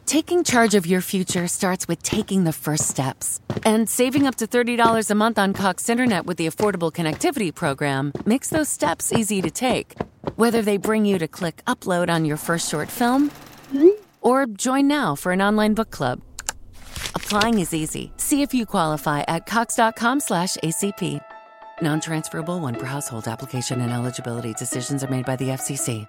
Taking charge of your future starts with taking the first steps. And saving up to $30 a month on Cox Internet with the Affordable Connectivity Program makes those steps easy to take. Whether they bring you to click upload on your first short film or join now for an online book club. Applying is easy. See if you qualify at cox.com slash ACP. Non-transferable one per household application and eligibility decisions are made by the FCC.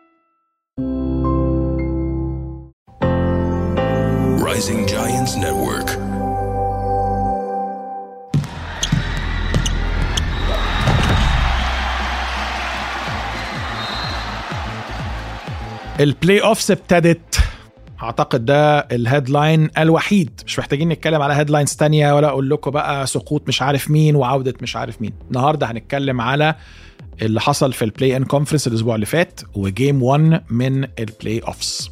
Rising Giants Network. البلاي اوفس ابتدت اعتقد ده الهيدلاين الوحيد مش محتاجين نتكلم على هيدلاينز تانية ولا اقول لكم بقى سقوط مش عارف مين وعوده مش عارف مين النهارده هنتكلم على اللي حصل في البلاي ان كونفرنس الاسبوع اللي فات وجيم 1 من البلاي اوفس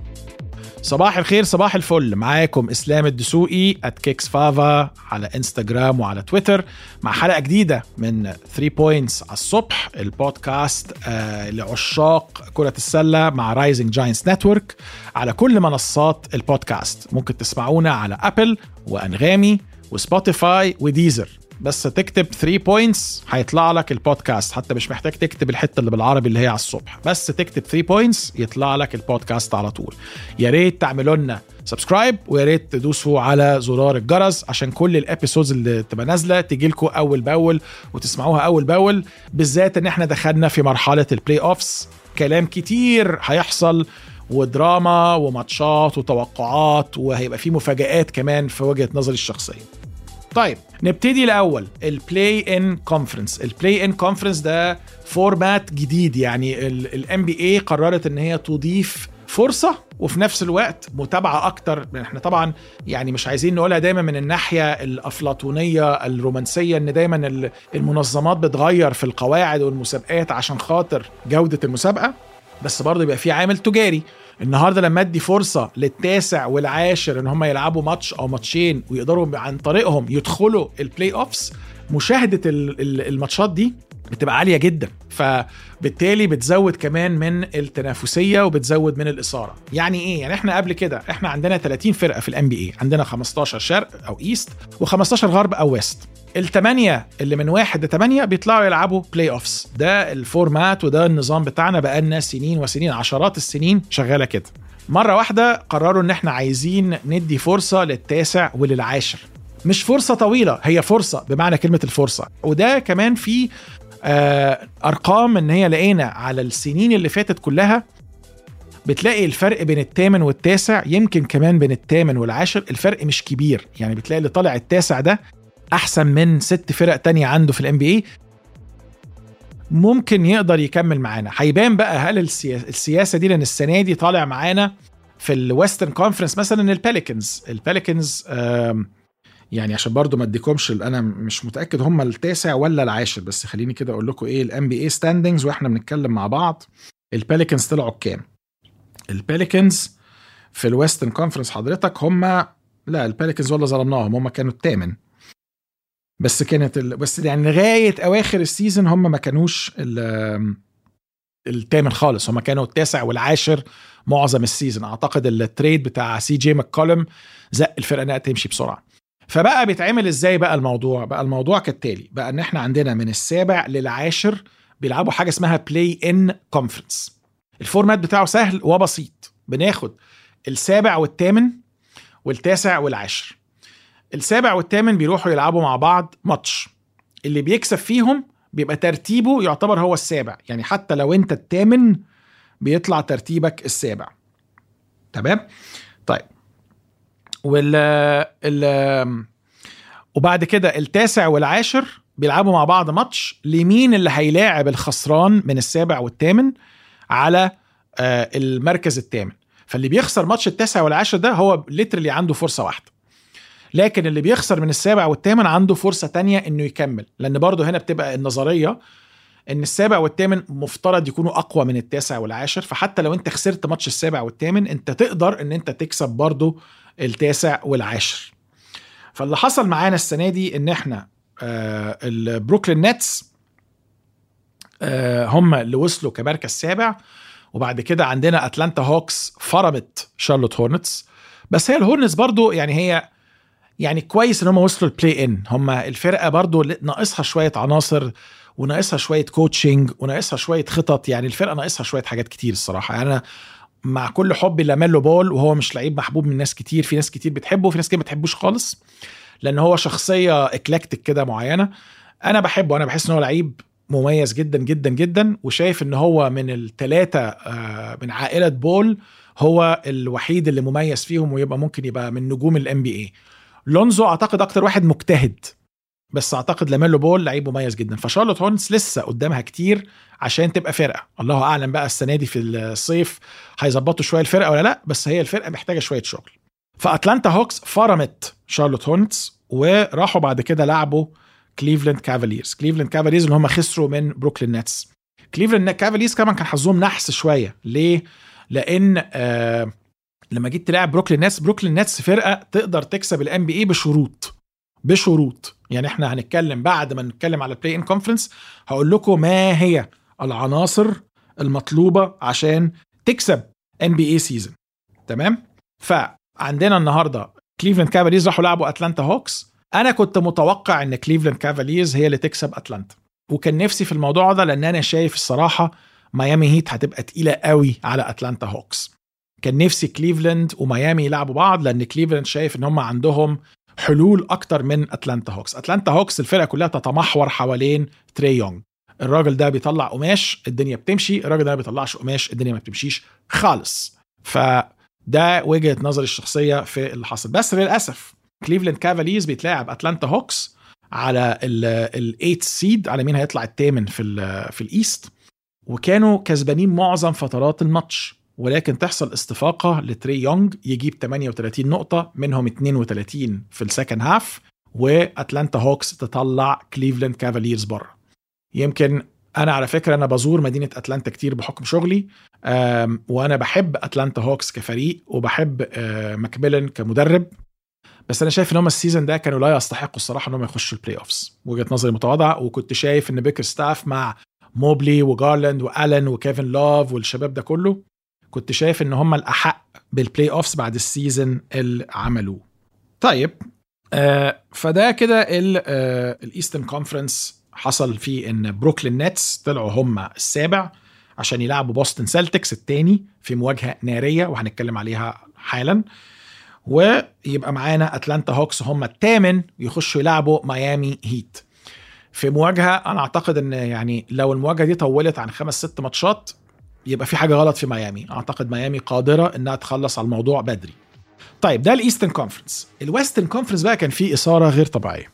صباح الخير صباح الفل معاكم اسلام الدسوقي ات كيكس فافا على انستغرام وعلى تويتر مع حلقه جديده من 3 بوينتس على الصبح البودكاست آه لعشاق كره السله مع رايزنج جاينتس نتورك على كل منصات البودكاست ممكن تسمعونا على ابل وانغامي وسبوتيفاي وديزر بس تكتب 3 بوينتس هيطلع لك البودكاست حتى مش محتاج تكتب الحته اللي بالعربي اللي هي على الصبح بس تكتب 3 بوينتس يطلع لك البودكاست على طول يا ريت تعملوا لنا سبسكرايب ويا ريت تدوسوا على زرار الجرس عشان كل الابيسودز اللي تبقى نازله تيجي لكم اول باول وتسمعوها اول باول بالذات ان احنا دخلنا في مرحله البلاي اوفس كلام كتير هيحصل ودراما وماتشات وتوقعات وهيبقى في مفاجآت كمان في وجهه نظري الشخصيه طيب نبتدي الاول البلاي ان كونفرنس البلاي ان كونفرنس ده فورمات جديد يعني الام بي اي قررت ان هي تضيف فرصه وفي نفس الوقت متابعه اكتر احنا طبعا يعني مش عايزين نقولها دايما من الناحيه الافلاطونيه الرومانسيه ان دايما المنظمات بتغير في القواعد والمسابقات عشان خاطر جوده المسابقه بس برضه يبقى في عامل تجاري النهارده لما ادي فرصه للتاسع والعاشر ان هم يلعبوا ماتش او ماتشين ويقدروا عن طريقهم يدخلوا البلاي اوفس مشاهده الماتشات دي بتبقى عاليه جدا فبالتالي بتزود كمان من التنافسيه وبتزود من الاثاره يعني ايه يعني احنا قبل كده احنا عندنا 30 فرقه في الان بي اي عندنا 15 شرق او ايست و15 غرب او ويست الثمانية اللي من واحد لثمانية بيطلعوا يلعبوا بلاي اوفس ده الفورمات وده النظام بتاعنا بقالنا سنين وسنين عشرات السنين شغالة كده مرة واحدة قرروا ان احنا عايزين ندي فرصة للتاسع وللعاشر مش فرصة طويلة هي فرصة بمعنى كلمة الفرصة وده كمان في آه ارقام ان هي لقينا على السنين اللي فاتت كلها بتلاقي الفرق بين الثامن والتاسع يمكن كمان بين الثامن والعاشر الفرق مش كبير يعني بتلاقي اللي طالع التاسع ده احسن من ست فرق تانية عنده في الام بي اي ممكن يقدر يكمل معانا هيبان بقى هل السياسه دي لان السنه دي طالع معانا في الويسترن كونفرنس مثلا الباليكنز الباليكنز يعني عشان برضو ما اديكمش انا مش متاكد هم التاسع ولا العاشر بس خليني كده اقول لكم ايه الام بي اي ستاندنجز واحنا بنتكلم مع بعض الباليكنز طلعوا بكام الباليكنز في الويسترن كونفرنس حضرتك هم لا الباليكنز ولا ظلمناهم هم كانوا الثامن بس كانت ال... بس يعني لغايه اواخر السيزون هم ما كانوش ال... الثامن خالص هم كانوا التاسع والعاشر معظم السيزون اعتقد التريد بتاع سي جي ماكولم زق الفرقه انها تمشي بسرعه فبقى بيتعمل ازاي بقى الموضوع بقى الموضوع كالتالي بقى ان احنا عندنا من السابع للعاشر بيلعبوا حاجه اسمها بلاي ان كونفرنس الفورمات بتاعه سهل وبسيط بناخد السابع والثامن والتاسع والعاشر السابع والثامن بيروحوا يلعبوا مع بعض ماتش اللي بيكسب فيهم بيبقى ترتيبه يعتبر هو السابع يعني حتى لو انت الثامن بيطلع ترتيبك السابع تمام طيب وال ال وبعد كده التاسع والعاشر بيلعبوا مع بعض ماتش لمين اللي هيلاعب الخسران من السابع والثامن على المركز الثامن فاللي بيخسر ماتش التاسع والعاشر ده هو ليترلي عنده فرصه واحده لكن اللي بيخسر من السابع والثامن عنده فرصه تانية انه يكمل لان برضه هنا بتبقى النظريه ان السابع والثامن مفترض يكونوا اقوى من التاسع والعاشر فحتى لو انت خسرت ماتش السابع والثامن انت تقدر ان انت تكسب برضه التاسع والعاشر فاللي حصل معانا السنه دي ان احنا آه البروكلين نتس آه هم اللي وصلوا كمركز سابع وبعد كده عندنا اتلانتا هوكس فرمت شارلوت هورنتس بس هي الهورنتس برضو يعني هي يعني كويس ان هم وصلوا البلاي ان هم الفرقه برضو ناقصها شويه عناصر وناقصها شويه كوتشنج وناقصها شويه خطط يعني الفرقه ناقصها شويه حاجات كتير الصراحه يعني انا مع كل حبي لاميلو بول وهو مش لعيب محبوب من ناس كتير في ناس كتير بتحبه وفي ناس كتير ما بتحبوش خالص لان هو شخصيه اكلكتيك كده معينه انا بحبه انا بحس ان هو لعيب مميز جدا جدا جدا وشايف ان هو من الثلاثه من عائله بول هو الوحيد اللي مميز فيهم ويبقى ممكن يبقى من نجوم الام بي اي لونزو اعتقد اكتر واحد مجتهد بس اعتقد لاميلو بول لعيب مميز جدا فشارلوت هورنز لسه قدامها كتير عشان تبقى فرقه الله اعلم بقى السنه دي في الصيف هيظبطوا شويه الفرقه ولا لا بس هي الفرقه محتاجه شويه شغل فاتلانتا هوكس فرمت شارلوت هورنز وراحوا بعد كده لعبوا كليفلاند كافاليرز كليفلاند كافاليرز اللي هم خسروا من بروكلين نتس كليفلاند كافاليرز كمان كان حظهم نحس شويه ليه لان آه لما جيت تلعب بروكلين نتس بروكلين نتس فرقه تقدر تكسب الام بي اي بشروط بشروط يعني احنا هنتكلم بعد ما نتكلم على بلاي ان كونفرنس هقول لكم ما هي العناصر المطلوبه عشان تكسب ان بي اي سيزون تمام فعندنا النهارده كليفلاند كافاليرز راحوا لعبوا اتلانتا هوكس انا كنت متوقع ان كليفلاند كافاليرز هي اللي تكسب اتلانتا وكان نفسي في الموضوع ده لان انا شايف الصراحه ميامي هيت هتبقى تقيله قوي على اتلانتا هوكس كان نفسي كليفلاند وميامي يلعبوا بعض لان كليفلاند شايف ان هم عندهم حلول اكتر من اتلانتا هوكس اتلانتا هوكس الفرقه كلها تتمحور حوالين تري يونغ الراجل ده بيطلع قماش الدنيا بتمشي الراجل ده ما بيطلعش قماش الدنيا ما بتمشيش خالص فده وجهه نظري الشخصيه في اللي حصل بس للاسف كليفلاند كافاليز بيتلاعب اتلانتا هوكس على الايت سيد على مين هيطلع الثامن في في الايست وكانوا كسبانين معظم فترات الماتش ولكن تحصل استفاقه لتري يونغ يجيب 38 نقطه منهم 32 في السكند هاف واتلانتا هوكس تطلع كليفلاند كافاليرز بره يمكن انا على فكره انا بزور مدينه اتلانتا كتير بحكم شغلي وانا بحب اتلانتا هوكس كفريق وبحب ماكميلن كمدرب بس انا شايف ان هم السيزون ده كانوا لا يستحقوا الصراحه ان هم يخشوا البلاي اوفز وجهه نظري متواضعه وكنت شايف ان بيكر ستاف مع موبلي وجارلاند والن وكيفن لوف والشباب ده كله كنت شايف ان هم الاحق بالبلاي اوفز بعد السيزون اللي عملوه طيب آه فده كده آه الايسترن كونفرنس حصل فيه ان بروكلين نتس طلعوا هم السابع عشان يلعبوا بوسطن سيلتكس الثاني في مواجهه ناريه وهنتكلم عليها حالا ويبقى معانا اتلانتا هوكس هم الثامن يخشوا يلعبوا ميامي هيت في مواجهه انا اعتقد ان يعني لو المواجهه دي طولت عن خمس ست ماتشات يبقى في حاجه غلط في ميامي اعتقد ميامي قادره انها تخلص على الموضوع بدري طيب ده الايسترن كونفرنس الويسترن كونفرنس بقى كان فيه اثاره غير طبيعيه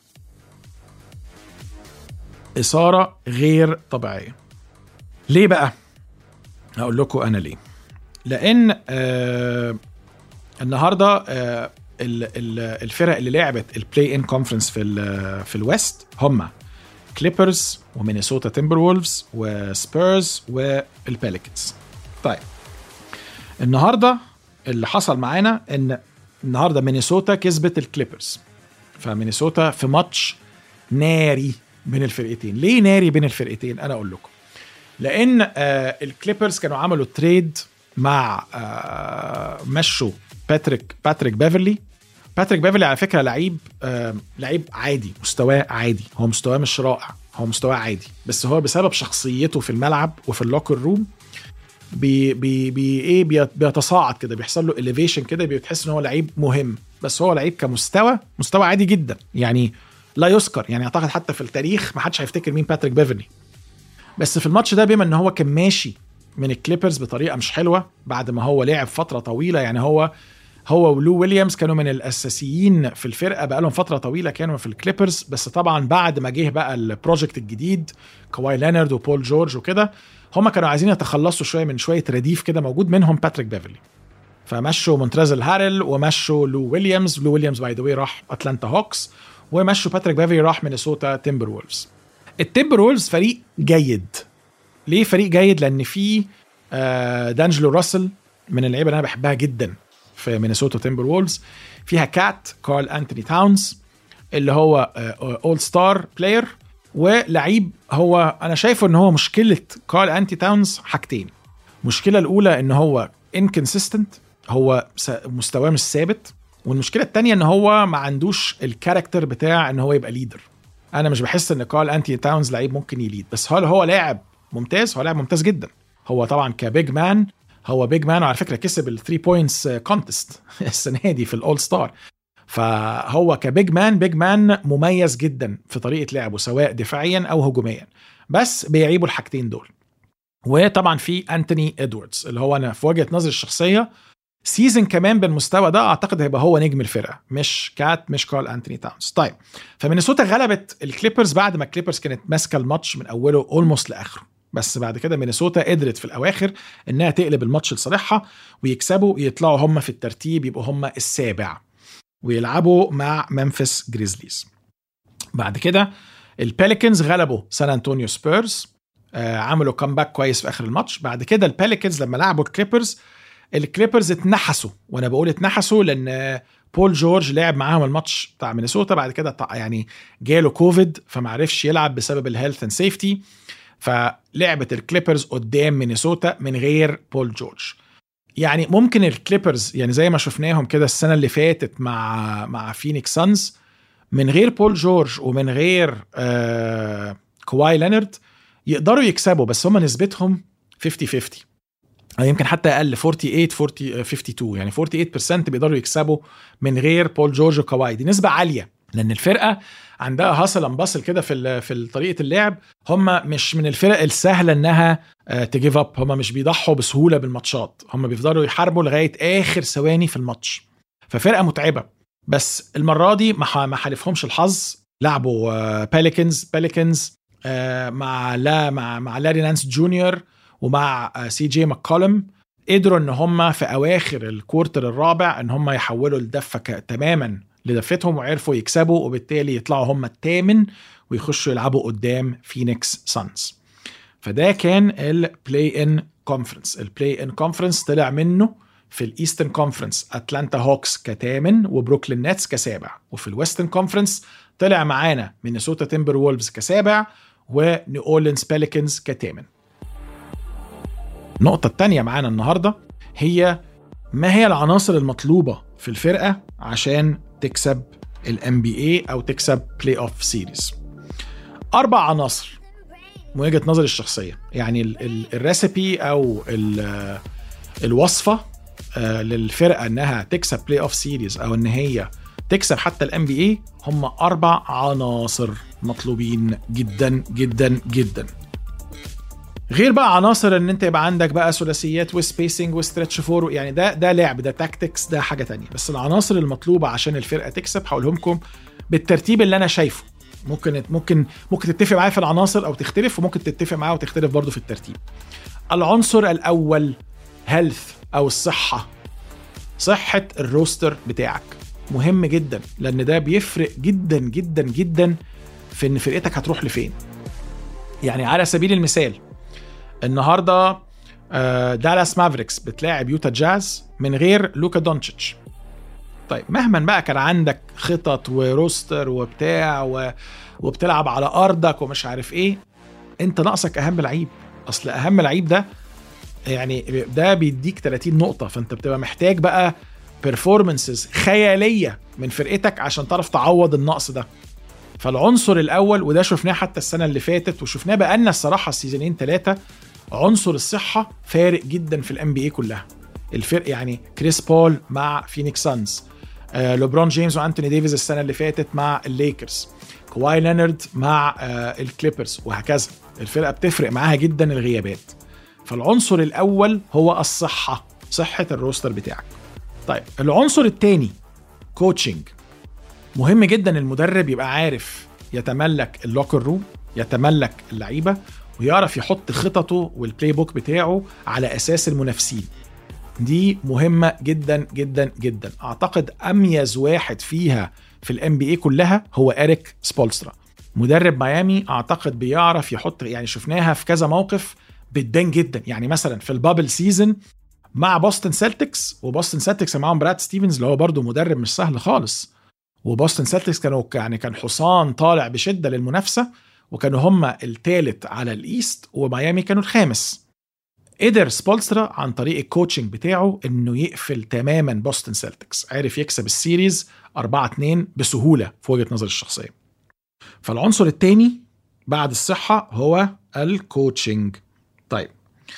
اثاره غير طبيعيه ليه بقى هقول لكم انا ليه لان آه النهارده آه الفرق اللي لعبت البلاي ان كونفرنس في ال في الويست هم كليبرز ومينيسوتا تيمبر وولفز وسبيرز والباليكنز طيب النهارده اللي حصل معانا ان النهارده مينيسوتا كسبت الكليبرز فمينيسوتا في ماتش ناري بين الفرقتين ليه ناري بين الفرقتين انا اقول لكم لان آه الكليبرز كانوا عملوا تريد مع آه مشوا باتريك باتريك بيفرلي باتريك بيفرلي على فكره لعيب آه لعيب عادي مستواه عادي هو مستواه مش رائع هو مستواه عادي بس هو بسبب شخصيته في الملعب وفي اللوكر روم بي بي بي ايه بيتصاعد كده بيحصل له اليفيشن كده بتحس ان هو لعيب مهم بس هو لعيب كمستوى مستوى عادي جدا يعني لا يذكر يعني اعتقد حتى في التاريخ ما حدش هيفتكر مين باتريك بيفرلي بس في الماتش ده بما ان هو كان ماشي من الكليبرز بطريقه مش حلوه بعد ما هو لعب فتره طويله يعني هو هو ولو ويليامز كانوا من الاساسيين في الفرقه بقالهم فتره طويله كانوا في الكليبرز بس طبعا بعد ما جه بقى البروجكت الجديد كواي لينارد وبول جورج وكده هم كانوا عايزين يتخلصوا شويه من شويه رديف كده موجود منهم باتريك بيفرلي فمشوا مونتريزل هارل ومشوا لو ويليامز لو ويليامز باي ذا واي راح اتلانتا هوكس ومشوا باتريك بيفرلي راح مينيسوتا تيمبر وولفز التيمبر وولفز فريق جيد ليه فريق جيد لان فيه آه دانجلو راسل من اللعيبه اللي انا بحبها جدا في مينيسوتا تيمبر وولفز فيها كات كارل انتوني تاونز اللي هو اول ستار بلاير ولعيب هو انا شايفه ان هو مشكله كارل انتي تاونز حاجتين المشكله الاولى ان هو انكونسيستنت هو مستواه مش ثابت والمشكله الثانيه ان هو ما عندوش الكاركتر بتاع ان هو يبقى ليدر انا مش بحس ان كارل انتي تاونز لعيب ممكن يليد بس هل هو لاعب ممتاز هو لاعب ممتاز جدا هو طبعا كبيج مان هو بيج مان وعلى فكره كسب ال 3 بوينتس كونتست السنه دي في الاول ستار فهو كبيج مان بيج مان مميز جدا في طريقه لعبه سواء دفاعيا او هجوميا بس بيعيبوا الحاجتين دول وطبعا في انتوني ادواردز اللي هو انا في وجهه نظري الشخصيه سيزن كمان بالمستوى ده اعتقد هيبقى هو نجم الفرقه مش كات مش كارل انتوني تاونز طيب فمينيسوتا غلبت الكليبرز بعد ما الكليبرز كانت ماسكه الماتش من اوله اولموست لاخره بس بعد كده مينيسوتا قدرت في الاواخر انها تقلب الماتش لصالحها ويكسبوا ويطلعوا هم في الترتيب يبقوا هم السابع ويلعبوا مع ممفيس جريزليز بعد كده الباليكنز غلبوا سان انطونيو سبيرز آه عملوا كامباك كويس في اخر الماتش بعد كده الباليكنز لما لعبوا الكليبرز الكليبرز اتنحسوا وانا بقول اتنحسوا لان بول جورج لعب معاهم الماتش بتاع مينيسوتا بعد كده يعني جاله كوفيد فما عرفش يلعب بسبب الهيلث اند سيفتي فلعبت الكليبرز قدام مينيسوتا من غير بول جورج يعني ممكن الكليبرز يعني زي ما شفناهم كده السنه اللي فاتت مع مع فينيكس سانز من غير بول جورج ومن غير آه كواي لينارد يقدروا يكسبوا بس هم نسبتهم 50 50 او يمكن حتى اقل 48 40 52 يعني 48% بيقدروا يكسبوا من غير بول جورج وكواي دي نسبه عاليه لان الفرقه عندها هاسل انباسل كده في في طريقه اللعب هم مش من الفرق السهله انها تجيف اب هم مش بيضحوا بسهوله بالماتشات هم بيفضلوا يحاربوا لغايه اخر ثواني في الماتش ففرقه متعبه بس المره دي ما حالفهمش الحظ لعبوا باليكنز باليكنز مع لا مع مع لاري نانس جونيور ومع سي جي ماكولم قدروا ان هم في اواخر الكورتر الرابع ان هم يحولوا الدفه تماما لدفتهم وعرفوا يكسبوا وبالتالي يطلعوا هم الثامن ويخشوا يلعبوا قدام فينيكس سانز فده كان البلاي ان كونفرنس البلاي ان كونفرنس طلع منه في الايسترن كونفرنس اتلانتا هوكس كثامن وبروكلين نتس كسابع وفي الويسترن كونفرنس طلع معانا مينيسوتا تيمبر وولفز كسابع ونيو اورلينز بيليكنز كثامن النقطة الثانية معانا النهاردة هي ما هي العناصر المطلوبة في الفرقة عشان تكسب الام بي اي او تكسب بلاي اوف سيريز اربع عناصر من وجهه نظري الشخصيه يعني الريسبي او ال الوصفه للفرقه انها تكسب بلاي اوف سيريز او ان هي تكسب حتى الام بي اي هم اربع عناصر مطلوبين جدا جدا جدا غير بقى عناصر ان انت يبقى عندك بقى ثلاثيات وسبيسنج وستريتش فور يعني ده ده لعب ده تاكتكس ده حاجه تانية بس العناصر المطلوبه عشان الفرقه تكسب هقولهم لكم بالترتيب اللي انا شايفه ممكن ممكن ممكن تتفق معايا في العناصر او تختلف وممكن تتفق معايا وتختلف برضه في الترتيب العنصر الاول هيلث او الصحه صحه الروستر بتاعك مهم جدا لان ده بيفرق جدا جدا جدا في ان فرقتك هتروح لفين يعني على سبيل المثال النهارده دالاس مافريكس بتلاعب يوتا جاز من غير لوكا دونتشيتش طيب مهما بقى كان عندك خطط وروستر وبتاع و... وبتلعب على ارضك ومش عارف ايه انت ناقصك اهم لعيب اصل اهم لعيب ده يعني ده بيديك 30 نقطه فانت بتبقى محتاج بقى بيرفورمانسز خياليه من فرقتك عشان تعرف تعوض النقص ده فالعنصر الاول وده شفناه حتى السنه اللي فاتت وشفناه بقالنا الصراحه السيزونين ثلاثه عنصر الصحه فارق جدا في الام بي اي كلها الفرق يعني كريس بول مع فينيكس سانز آه لوبرون جيمس وانتوني ديفيز السنه اللي فاتت مع الليكرز كواي لينارد مع آه الكليبرز وهكذا الفرقه بتفرق معاها جدا الغيابات فالعنصر الاول هو الصحه صحه الروستر بتاعك طيب العنصر الثاني كوتشنج مهم جدا المدرب يبقى عارف يتملك اللوكر روم يتملك اللعيبه ويعرف يحط خططه والبلاي بوك بتاعه على اساس المنافسين دي مهمة جدا جدا جدا اعتقد اميز واحد فيها في الام بي اي كلها هو اريك سبولسترا مدرب ميامي اعتقد بيعرف يحط يعني شفناها في كذا موقف بتبان جدا يعني مثلا في البابل سيزون مع بوستن سيلتكس وبوستن سيلتكس معاهم براد ستيفنز اللي هو برضه مدرب مش سهل خالص وبوستن سيلتكس كانوا يعني كان حصان طالع بشده للمنافسه وكانوا هم الثالث على الايست وميامي كانوا الخامس قدر سبولسترا عن طريق الكوتشنج بتاعه انه يقفل تماما بوستن سيلتكس عرف يكسب السيريز 4 2 بسهوله في وجهه نظري الشخصيه فالعنصر الثاني بعد الصحه هو الكوتشنج طيب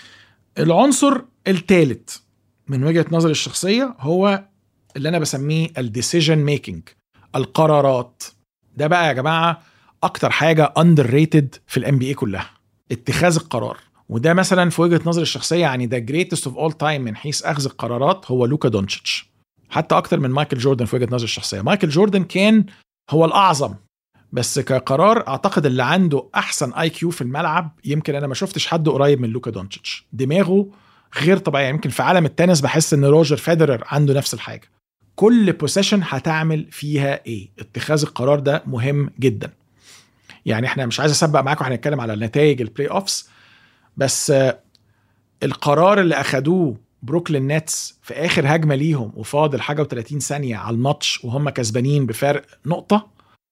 العنصر الثالث من وجهه نظري الشخصيه هو اللي انا بسميه الديسيجن ميكنج القرارات ده بقى يا جماعه اكتر حاجه اندر ريتد في الام بي اي كلها اتخاذ القرار وده مثلا في وجهه نظري الشخصيه يعني ذا جريتست اوف اول تايم من حيث اخذ القرارات هو لوكا دونتشيتش حتى اكتر من مايكل جوردن في وجهه نظري الشخصيه مايكل جوردن كان هو الاعظم بس كقرار اعتقد اللي عنده احسن اي كيو في الملعب يمكن انا ما شفتش حد قريب من لوكا دونتشيتش دماغه غير طبيعيه يمكن في عالم التنس بحس ان روجر فيدرر عنده نفس الحاجه كل بوسيشن هتعمل فيها ايه اتخاذ القرار ده مهم جدا يعني احنا مش عايز اسبق معاكم هنتكلم على نتائج البلاي اوفس بس القرار اللي اخدوه بروكلين نتس في اخر هجمه ليهم وفاضل حاجه و30 ثانيه على الماتش وهم كسبانين بفرق نقطه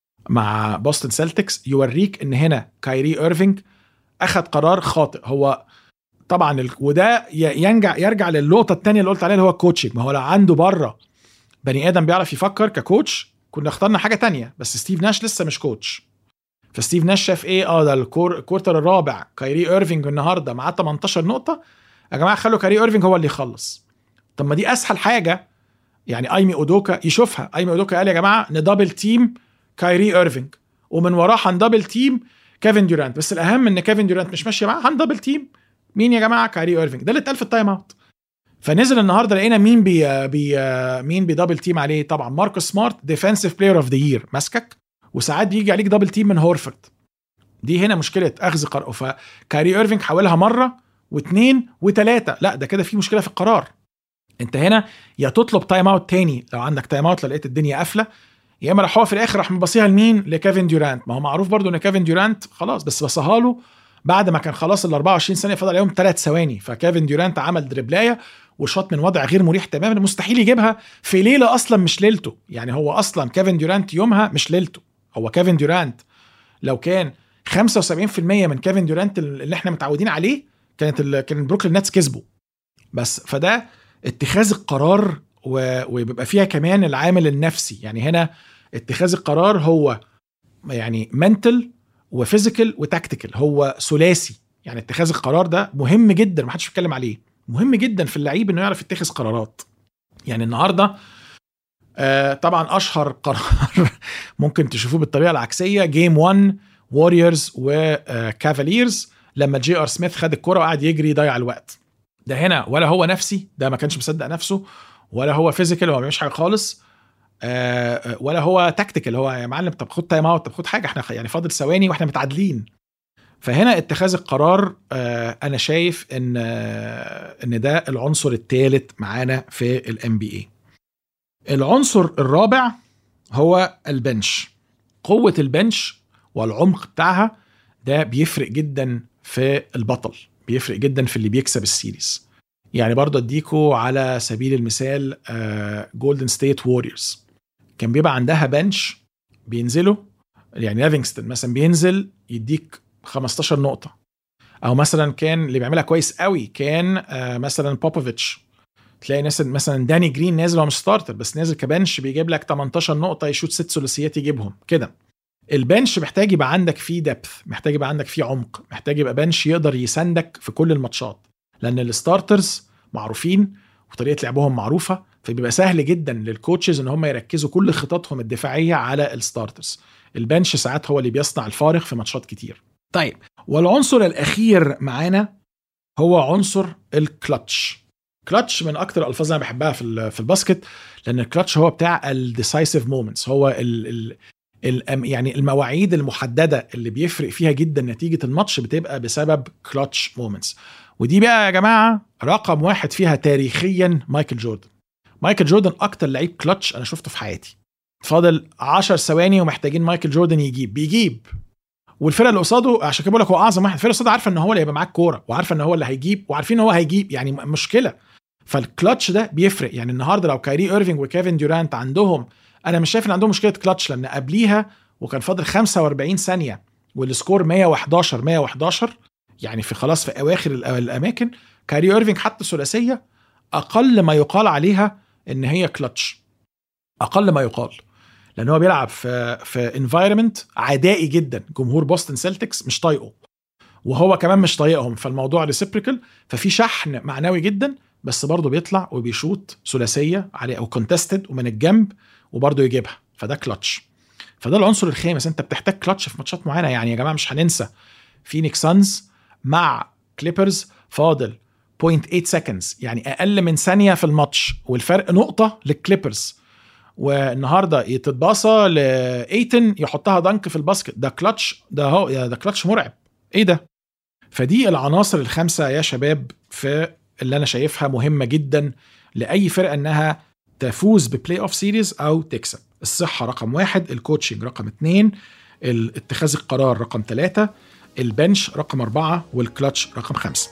مع بوستن سيلتكس يوريك ان هنا كايري ايرفينج اخذ قرار خاطئ هو طبعا ال... وده ينجع يرجع للنقطه الثانيه اللي قلت عليها اللي هو الكوتشنج ما هو لو عنده بره بني ادم بيعرف يفكر ككوتش كنا اخترنا حاجه تانية بس ستيف ناش لسه مش كوتش فستيف ناش شاف ايه اه ده الكور الكورتر الرابع كايري ايرفينج النهارده معاه 18 نقطه يا جماعه خلوا كايري ايرفينج هو اللي يخلص طب ما دي اسهل حاجه يعني ايمي اودوكا يشوفها ايمي اودوكا قال يا جماعه ندبل تيم كايري ايرفينج ومن وراه هندبل تيم كيفن ديورانت بس الاهم ان كيفن ديورانت مش ماشيه معاه هندبل تيم مين يا جماعه كايري ايرفينج ده اللي اتقال في التايم اوت فنزل النهارده لقينا مين بي بي مين بيدبل تيم عليه طبعا ماركوس سمارت ديفensive بلاير اوف ذا يير ماسكك وساعات بيجي عليك دبل تيم من هورفورد دي هنا مشكله اخذ قرار فكاري ايرفينج حاولها مره واثنين وثلاثه لا ده كده في مشكله في القرار انت هنا يا تطلب تايم اوت تاني لو عندك تايم اوت لو لقيت الدنيا قافله يا اما راح هو في الاخر راح مبصيها لمين لكيفن ديورانت ما هو معروف برضو ان كيفن ديورانت خلاص بس بصها له بعد ما كان خلاص ال 24 ثانيه فضل عليهم ثلاث ثواني فكيفن ديورانت عمل دربلايه وشاط من وضع غير مريح تماما مستحيل يجيبها في ليله اصلا مش ليلته يعني هو اصلا كيفن ديورانت يومها مش ليلته هو كيفن ديورانت لو كان 75% من كيفن ديورانت اللي احنا متعودين عليه كانت ال... كان بروكلين نتس كسبوا بس فده اتخاذ القرار و... وبيبقى فيها كمان العامل النفسي يعني هنا اتخاذ القرار هو يعني منتل وفيزيكال وتكتيكال هو ثلاثي يعني اتخاذ القرار ده مهم جدا ما حدش بيتكلم عليه مهم جدا في اللعيب انه يعرف يتخذ قرارات يعني النهارده آه طبعا اشهر قرار ممكن تشوفوه بالطريقه العكسيه جيم 1 ووريرز وكافاليرز لما جي ار سميث خد الكرة وقعد يجري يضيع الوقت ده هنا ولا هو نفسي ده ما كانش مصدق نفسه ولا هو فيزيكال هو ما بيعملش حاجه خالص آه ولا هو تكتيكال هو يا معلم طب خد تايم اوت طب خد حاجه احنا يعني فاضل ثواني واحنا متعادلين فهنا اتخاذ القرار آه انا شايف ان آه ان ده العنصر الثالث معانا في الام بي اي العنصر الرابع هو البنش قوه البنش والعمق بتاعها ده بيفرق جدا في البطل بيفرق جدا في اللي بيكسب السيريز يعني برضه اديكو على سبيل المثال جولدن ستيت ووريرز كان بيبقى عندها بنش بينزلوا يعني ليفينغستون مثلا بينزل يديك 15 نقطة أو مثلا كان اللي بيعملها كويس قوي كان مثلا بوبوفيتش تلاقي ناس مثلا داني جرين نازل هو مش ستارتر بس نازل كبنش بيجيب لك 18 نقطة يشوت ست ثلاثيات يجيبهم كده البنش محتاج يبقى عندك فيه دبث محتاج يبقى عندك فيه عمق محتاج يبقى بنش يقدر يساندك في كل الماتشات لان الستارترز معروفين وطريقه لعبهم معروفه فبيبقى سهل جدا للكوتشز ان هم يركزوا كل خططهم الدفاعيه على الستارترز البنش ساعات هو اللي بيصنع الفارق في ماتشات كتير طيب والعنصر الاخير معانا هو عنصر الكلتش كلتش من اكتر الالفاظ اللي انا بحبها في في الباسكت لان الكلتش هو بتاع الديسايسيف مومنتس هو ال ال يعني المواعيد المحدده اللي بيفرق فيها جدا نتيجه الماتش بتبقى بسبب كلتش مومنتس ودي بقى يا جماعه رقم واحد فيها تاريخيا مايكل جوردن مايكل جوردن اكتر لعيب كلتش انا شفته في حياتي فاضل 10 ثواني ومحتاجين مايكل جوردن يجيب بيجيب والفرقه اللي قصاده عشان كده بقول لك هو اعظم واحد الفرقه اللي قصاده عارفه ان هو اللي هيبقى معاك كوره وعارفه ان هو اللي هيجيب وعارفين ان هو هيجيب يعني مشكله فالكلتش ده بيفرق يعني النهارده لو كايري ايرفينج وكيفن ديورانت عندهم انا مش شايف ان عندهم مشكله كلتش لان قبليها وكان فاضل 45 ثانيه والسكور 111 111 يعني في خلاص في اواخر الاماكن كاري ايرفينج حتى ثلاثيه اقل ما يقال عليها ان هي كلتش اقل ما يقال لان هو بيلعب في في انفايرمنت عدائي جدا جمهور بوسطن سيلتكس مش طايقه وهو كمان مش طايقهم فالموضوع ريسيبريكال ففي شحن معنوي جدا بس برضه بيطلع وبيشوط ثلاثيه عليه او كونتستد ومن الجنب وبرضه يجيبها فده كلتش فده العنصر الخامس انت بتحتاج كلتش في ماتشات معينه يعني يا جماعه مش هننسى فينيكس سانز مع كليبرز فاضل 0.8 سكندز يعني اقل من ثانيه في الماتش والفرق نقطه للكليبرز والنهارده يتتباصى لايتن يحطها دنك في الباسكت ده كلتش ده هو ده كلتش مرعب ايه ده فدي العناصر الخمسه يا شباب في اللي انا شايفها مهمه جدا لاي فرقه انها تفوز ببلاي اوف سيريز او تكسب الصحه رقم واحد الكوتشنج رقم اثنين اتخاذ القرار رقم ثلاثة البنش رقم أربعة والكلتش رقم خمسة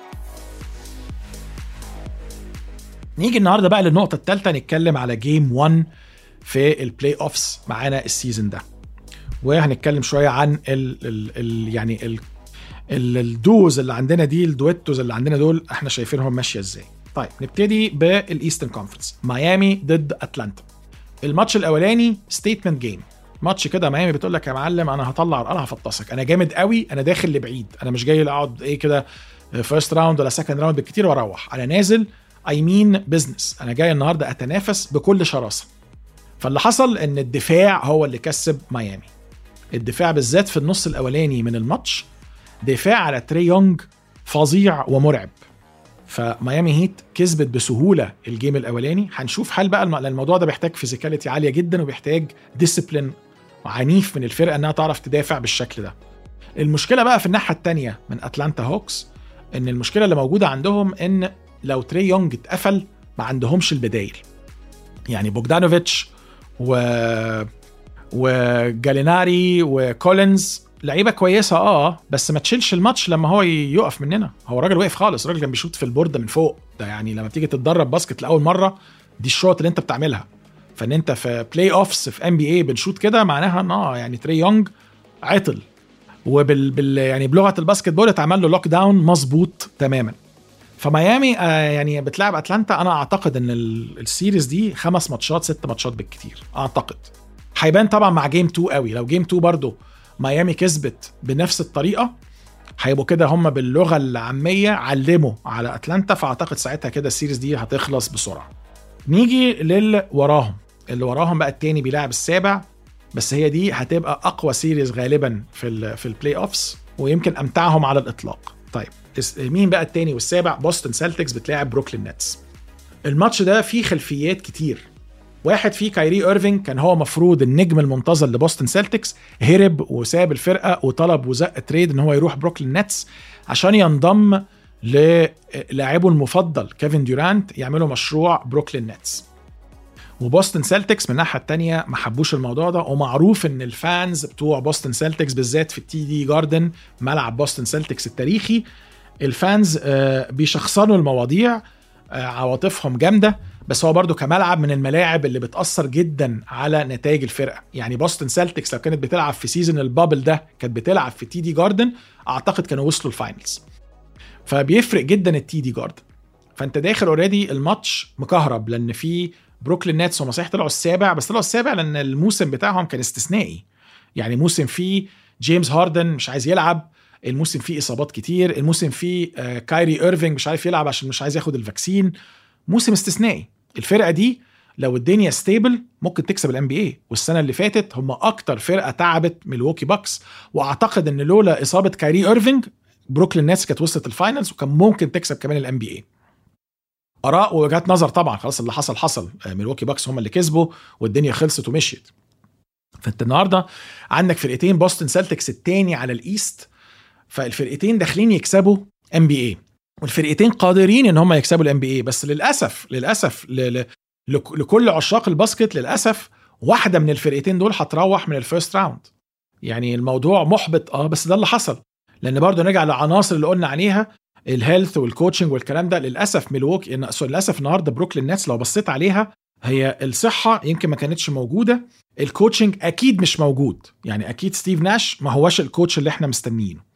نيجي النهارده بقى للنقطة الثالثة نتكلم على جيم 1 في البلاي اوفس معانا السيزون ده وهنتكلم شوية عن ال ال ال يعني ال الدوز اللي عندنا دي الدويتوز اللي عندنا دول احنا شايفينهم ماشيه ازاي طيب نبتدي بالايسترن كونفرنس ميامي ضد اتلانتا الماتش الاولاني ستيتمنت جيم ماتش كده ميامي بتقول لك يا معلم انا هطلع انا هفطسك انا جامد قوي انا داخل لبعيد انا مش جاي اقعد ايه كده فيرست راوند ولا سكند راوند بالكتير واروح انا نازل اي مين بزنس انا جاي النهارده اتنافس بكل شراسه فاللي حصل ان الدفاع هو اللي كسب ميامي الدفاع بالذات في النص الاولاني من الماتش دفاع على تري يونج فظيع ومرعب فميامي هيت كسبت بسهوله الجيم الاولاني هنشوف هل بقى الموضوع ده بيحتاج فيزيكاليتي عاليه جدا وبيحتاج ديسيبلين عنيف من الفرقه انها تعرف تدافع بالشكل ده المشكله بقى في الناحيه الثانيه من اتلانتا هوكس ان المشكله اللي موجوده عندهم ان لو تري يونج اتقفل ما عندهمش البدايل يعني بوجدانوفيتش و وجاليناري وكولينز لعيبه كويسه اه بس ما تشيلش الماتش لما هو يقف مننا هو الراجل وقف خالص الراجل كان بيشوط في البورده من فوق ده يعني لما تيجي تتدرب باسكت لاول مره دي الشوط اللي انت بتعملها فان انت في بلاي اوفس في ام بي اي بنشوط كده معناها ان اه يعني تري يونج عطل وبال بال يعني بلغه الباسكت بول اتعمل له لوك داون مظبوط تماما فميامي آه يعني بتلعب اتلانتا انا اعتقد ان السيريز دي خمس ماتشات ست ماتشات بالكتير اعتقد هيبان طبعا مع جيم 2 قوي لو جيم 2 برضه ميامي كسبت بنفس الطريقه هيبقوا كده هم باللغه العاميه علموا على اتلانتا فاعتقد ساعتها كده السيريز دي هتخلص بسرعه نيجي للي وراهم اللي وراهم بقى التاني بيلعب السابع بس هي دي هتبقى اقوى سيريز غالبا في ال في البلاي اوفس ويمكن امتعهم على الاطلاق طيب مين بقى التاني والسابع بوسطن سيلتكس بتلاعب بروكلين نتس الماتش ده فيه خلفيات كتير واحد فيه كايري ايرفينج كان هو مفروض النجم المنتظر لبوسطن سيلتكس هرب وساب الفرقه وطلب وزق تريد ان هو يروح بروكلين نتس عشان ينضم للاعبه المفضل كيفن ديورانت يعملوا مشروع بروكلين نتس وبوسطن سيلتكس من الناحيه الثانيه ما حبوش الموضوع ده ومعروف ان الفانز بتوع بوسطن سيلتكس بالذات في التي دي جاردن ملعب بوسطن سيلتكس التاريخي الفانز بيشخصنوا المواضيع عواطفهم جامده بس هو برضو كملعب من الملاعب اللي بتأثر جدا على نتائج الفرقة يعني بوسطن سيلتكس لو كانت بتلعب في سيزون البابل ده كانت بتلعب في تي دي جاردن أعتقد كانوا وصلوا الفاينلز فبيفرق جدا التي دي جاردن فانت داخل اوريدي الماتش مكهرب لان في بروكلين نتس هم صحيح طلعوا السابع بس طلعوا السابع لان الموسم بتاعهم كان استثنائي يعني موسم فيه جيمس هاردن مش عايز يلعب الموسم فيه اصابات كتير الموسم فيه كايري ايرفينج مش عارف يلعب عشان مش عايز ياخد الفاكسين موسم استثنائي الفرقه دي لو الدنيا ستيبل ممكن تكسب الام بي اي والسنه اللي فاتت هم اكتر فرقه تعبت ميلواukee باكس واعتقد ان لولا اصابه كايري ايرفينج بروكلين نتس كانت وصلت الفاينلز وكان ممكن تكسب كمان الام بي اي اراء ووجهات نظر طبعا خلاص اللي حصل حصل ميلواukee باكس هم اللي كسبوا والدنيا خلصت ومشيت فانت النهارده عندك فرقتين بوسطن سيلتكس الثاني على الايست فالفرقتين داخلين يكسبوا ام بي اي والفرقتين قادرين ان هم يكسبوا الام بي اي بس للاسف للاسف ل... ل... لكل عشاق الباسكت للاسف واحده من الفرقتين دول هتروح من الفيرست راوند يعني الموضوع محبط اه بس ده اللي حصل لان برضه نرجع للعناصر اللي قلنا عليها الهيلث والكوتشنج والكلام ده للاسف ميلوك للاسف النهارده بروكلين نتس لو بصيت عليها هي الصحه يمكن ما كانتش موجوده الكوتشنج اكيد مش موجود يعني اكيد ستيف ناش ما هوش الكوتش اللي احنا مستنيينه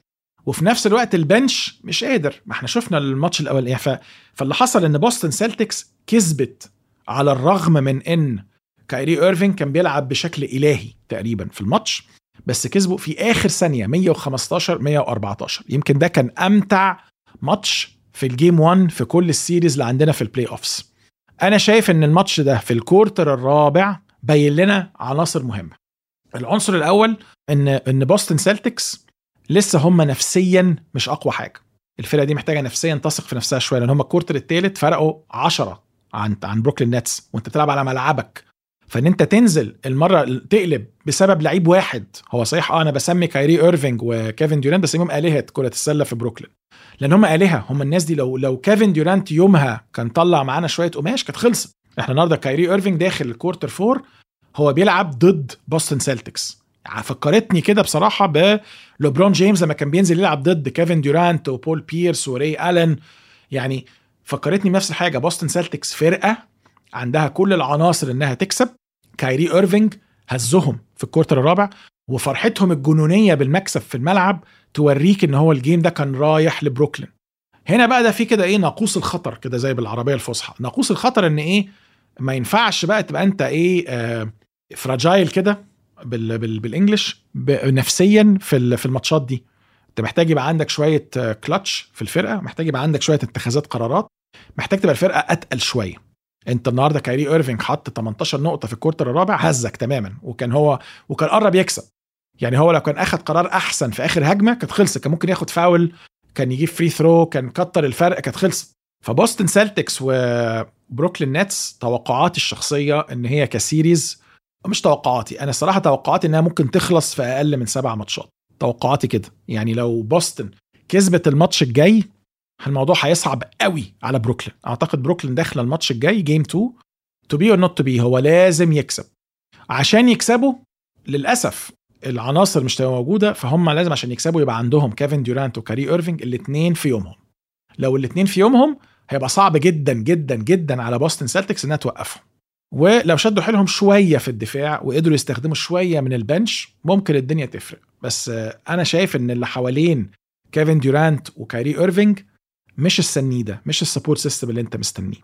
وفي نفس الوقت البنش مش قادر ما احنا شفنا الماتش الاول يعني ف... فاللي حصل ان بوسطن سيلتكس كسبت على الرغم من ان كايري ايرفينج كان بيلعب بشكل الهي تقريبا في الماتش بس كسبوا في اخر ثانيه 115 114 يمكن ده كان امتع ماتش في الجيم 1 في كل السيريز اللي عندنا في البلاي اوفس انا شايف ان الماتش ده في الكورتر الرابع بين لنا عناصر مهمه العنصر الاول ان ان بوستن سيلتكس لسه هم نفسيا مش اقوى حاجه الفرقه دي محتاجه نفسيا تثق في نفسها شويه لان هم الكورتر الثالث فرقوا 10 عن عن بروكلين نتس وانت بتلعب على ملعبك فان انت تنزل المره تقلب بسبب لعيب واحد هو صحيح اه انا بسمي كايري ايرفينج وكيفن ديورانت بسميهم الهه كره السله في بروكلين لان هم الهه هم الناس دي لو لو كيفن ديورانت يومها كان طلع معانا شويه قماش كانت خلصت احنا النهارده كايري ايرفينج داخل الكورتر فور هو بيلعب ضد بوستن سيلتكس يعني فكرتني كده بصراحه بلوبرون جيمس لما كان بينزل يلعب ضد كيفن ديورانت وبول بيرس وري الن يعني فكرتني بنفس الحاجه بوستن سيلتكس فرقه عندها كل العناصر انها تكسب كايري ايرفينج هزهم في الكورتر الرابع وفرحتهم الجنونيه بالمكسب في الملعب توريك ان هو الجيم ده كان رايح لبروكلين هنا بقى ده في كده ايه ناقوس الخطر كده زي بالعربيه الفصحى ناقوس الخطر ان ايه ما ينفعش بقى تبقى انت ايه آه فراجايل كده بال بال بالانجلش نفسيا في في الماتشات دي انت محتاج يبقى عندك شويه كلتش في الفرقه محتاج يبقى عندك شويه اتخاذات قرارات محتاج تبقى الفرقه اتقل شويه انت النهارده كايري ايرفينج حط 18 نقطه في الكورتر الرابع هزك تماما وكان هو وكان قرب يكسب يعني هو لو كان اخذ قرار احسن في اخر هجمه كانت خلصت كان ممكن ياخد فاول كان يجيب فري ثرو كان كتر الفرق كانت خلصت فبوستن سيلتكس وبروكلين نتس توقعاتي الشخصيه ان هي كسيريز مش توقعاتي انا الصراحه توقعاتي انها ممكن تخلص في اقل من سبع ماتشات توقعاتي كده يعني لو بوستن كسبت الماتش الجاي الموضوع هيصعب قوي على بروكلين اعتقد بروكلين داخله الماتش الجاي جيم 2 تو بي اور نوت تو بي هو لازم يكسب عشان يكسبوا للاسف العناصر مش تبقى موجوده فهم لازم عشان يكسبوا يبقى عندهم كيفن ديورانت وكاري ايرفينج الاثنين في يومهم لو الاثنين في يومهم هيبقى صعب جدا جدا جدا على بوستن سيلتكس انها توقفهم ولو شدوا حيلهم شويه في الدفاع وقدروا يستخدموا شويه من البنش ممكن الدنيا تفرق بس انا شايف ان اللي حوالين كيفن ديورانت وكايري ايرفينج مش السنيده مش السبورت سيستم اللي انت مستنيه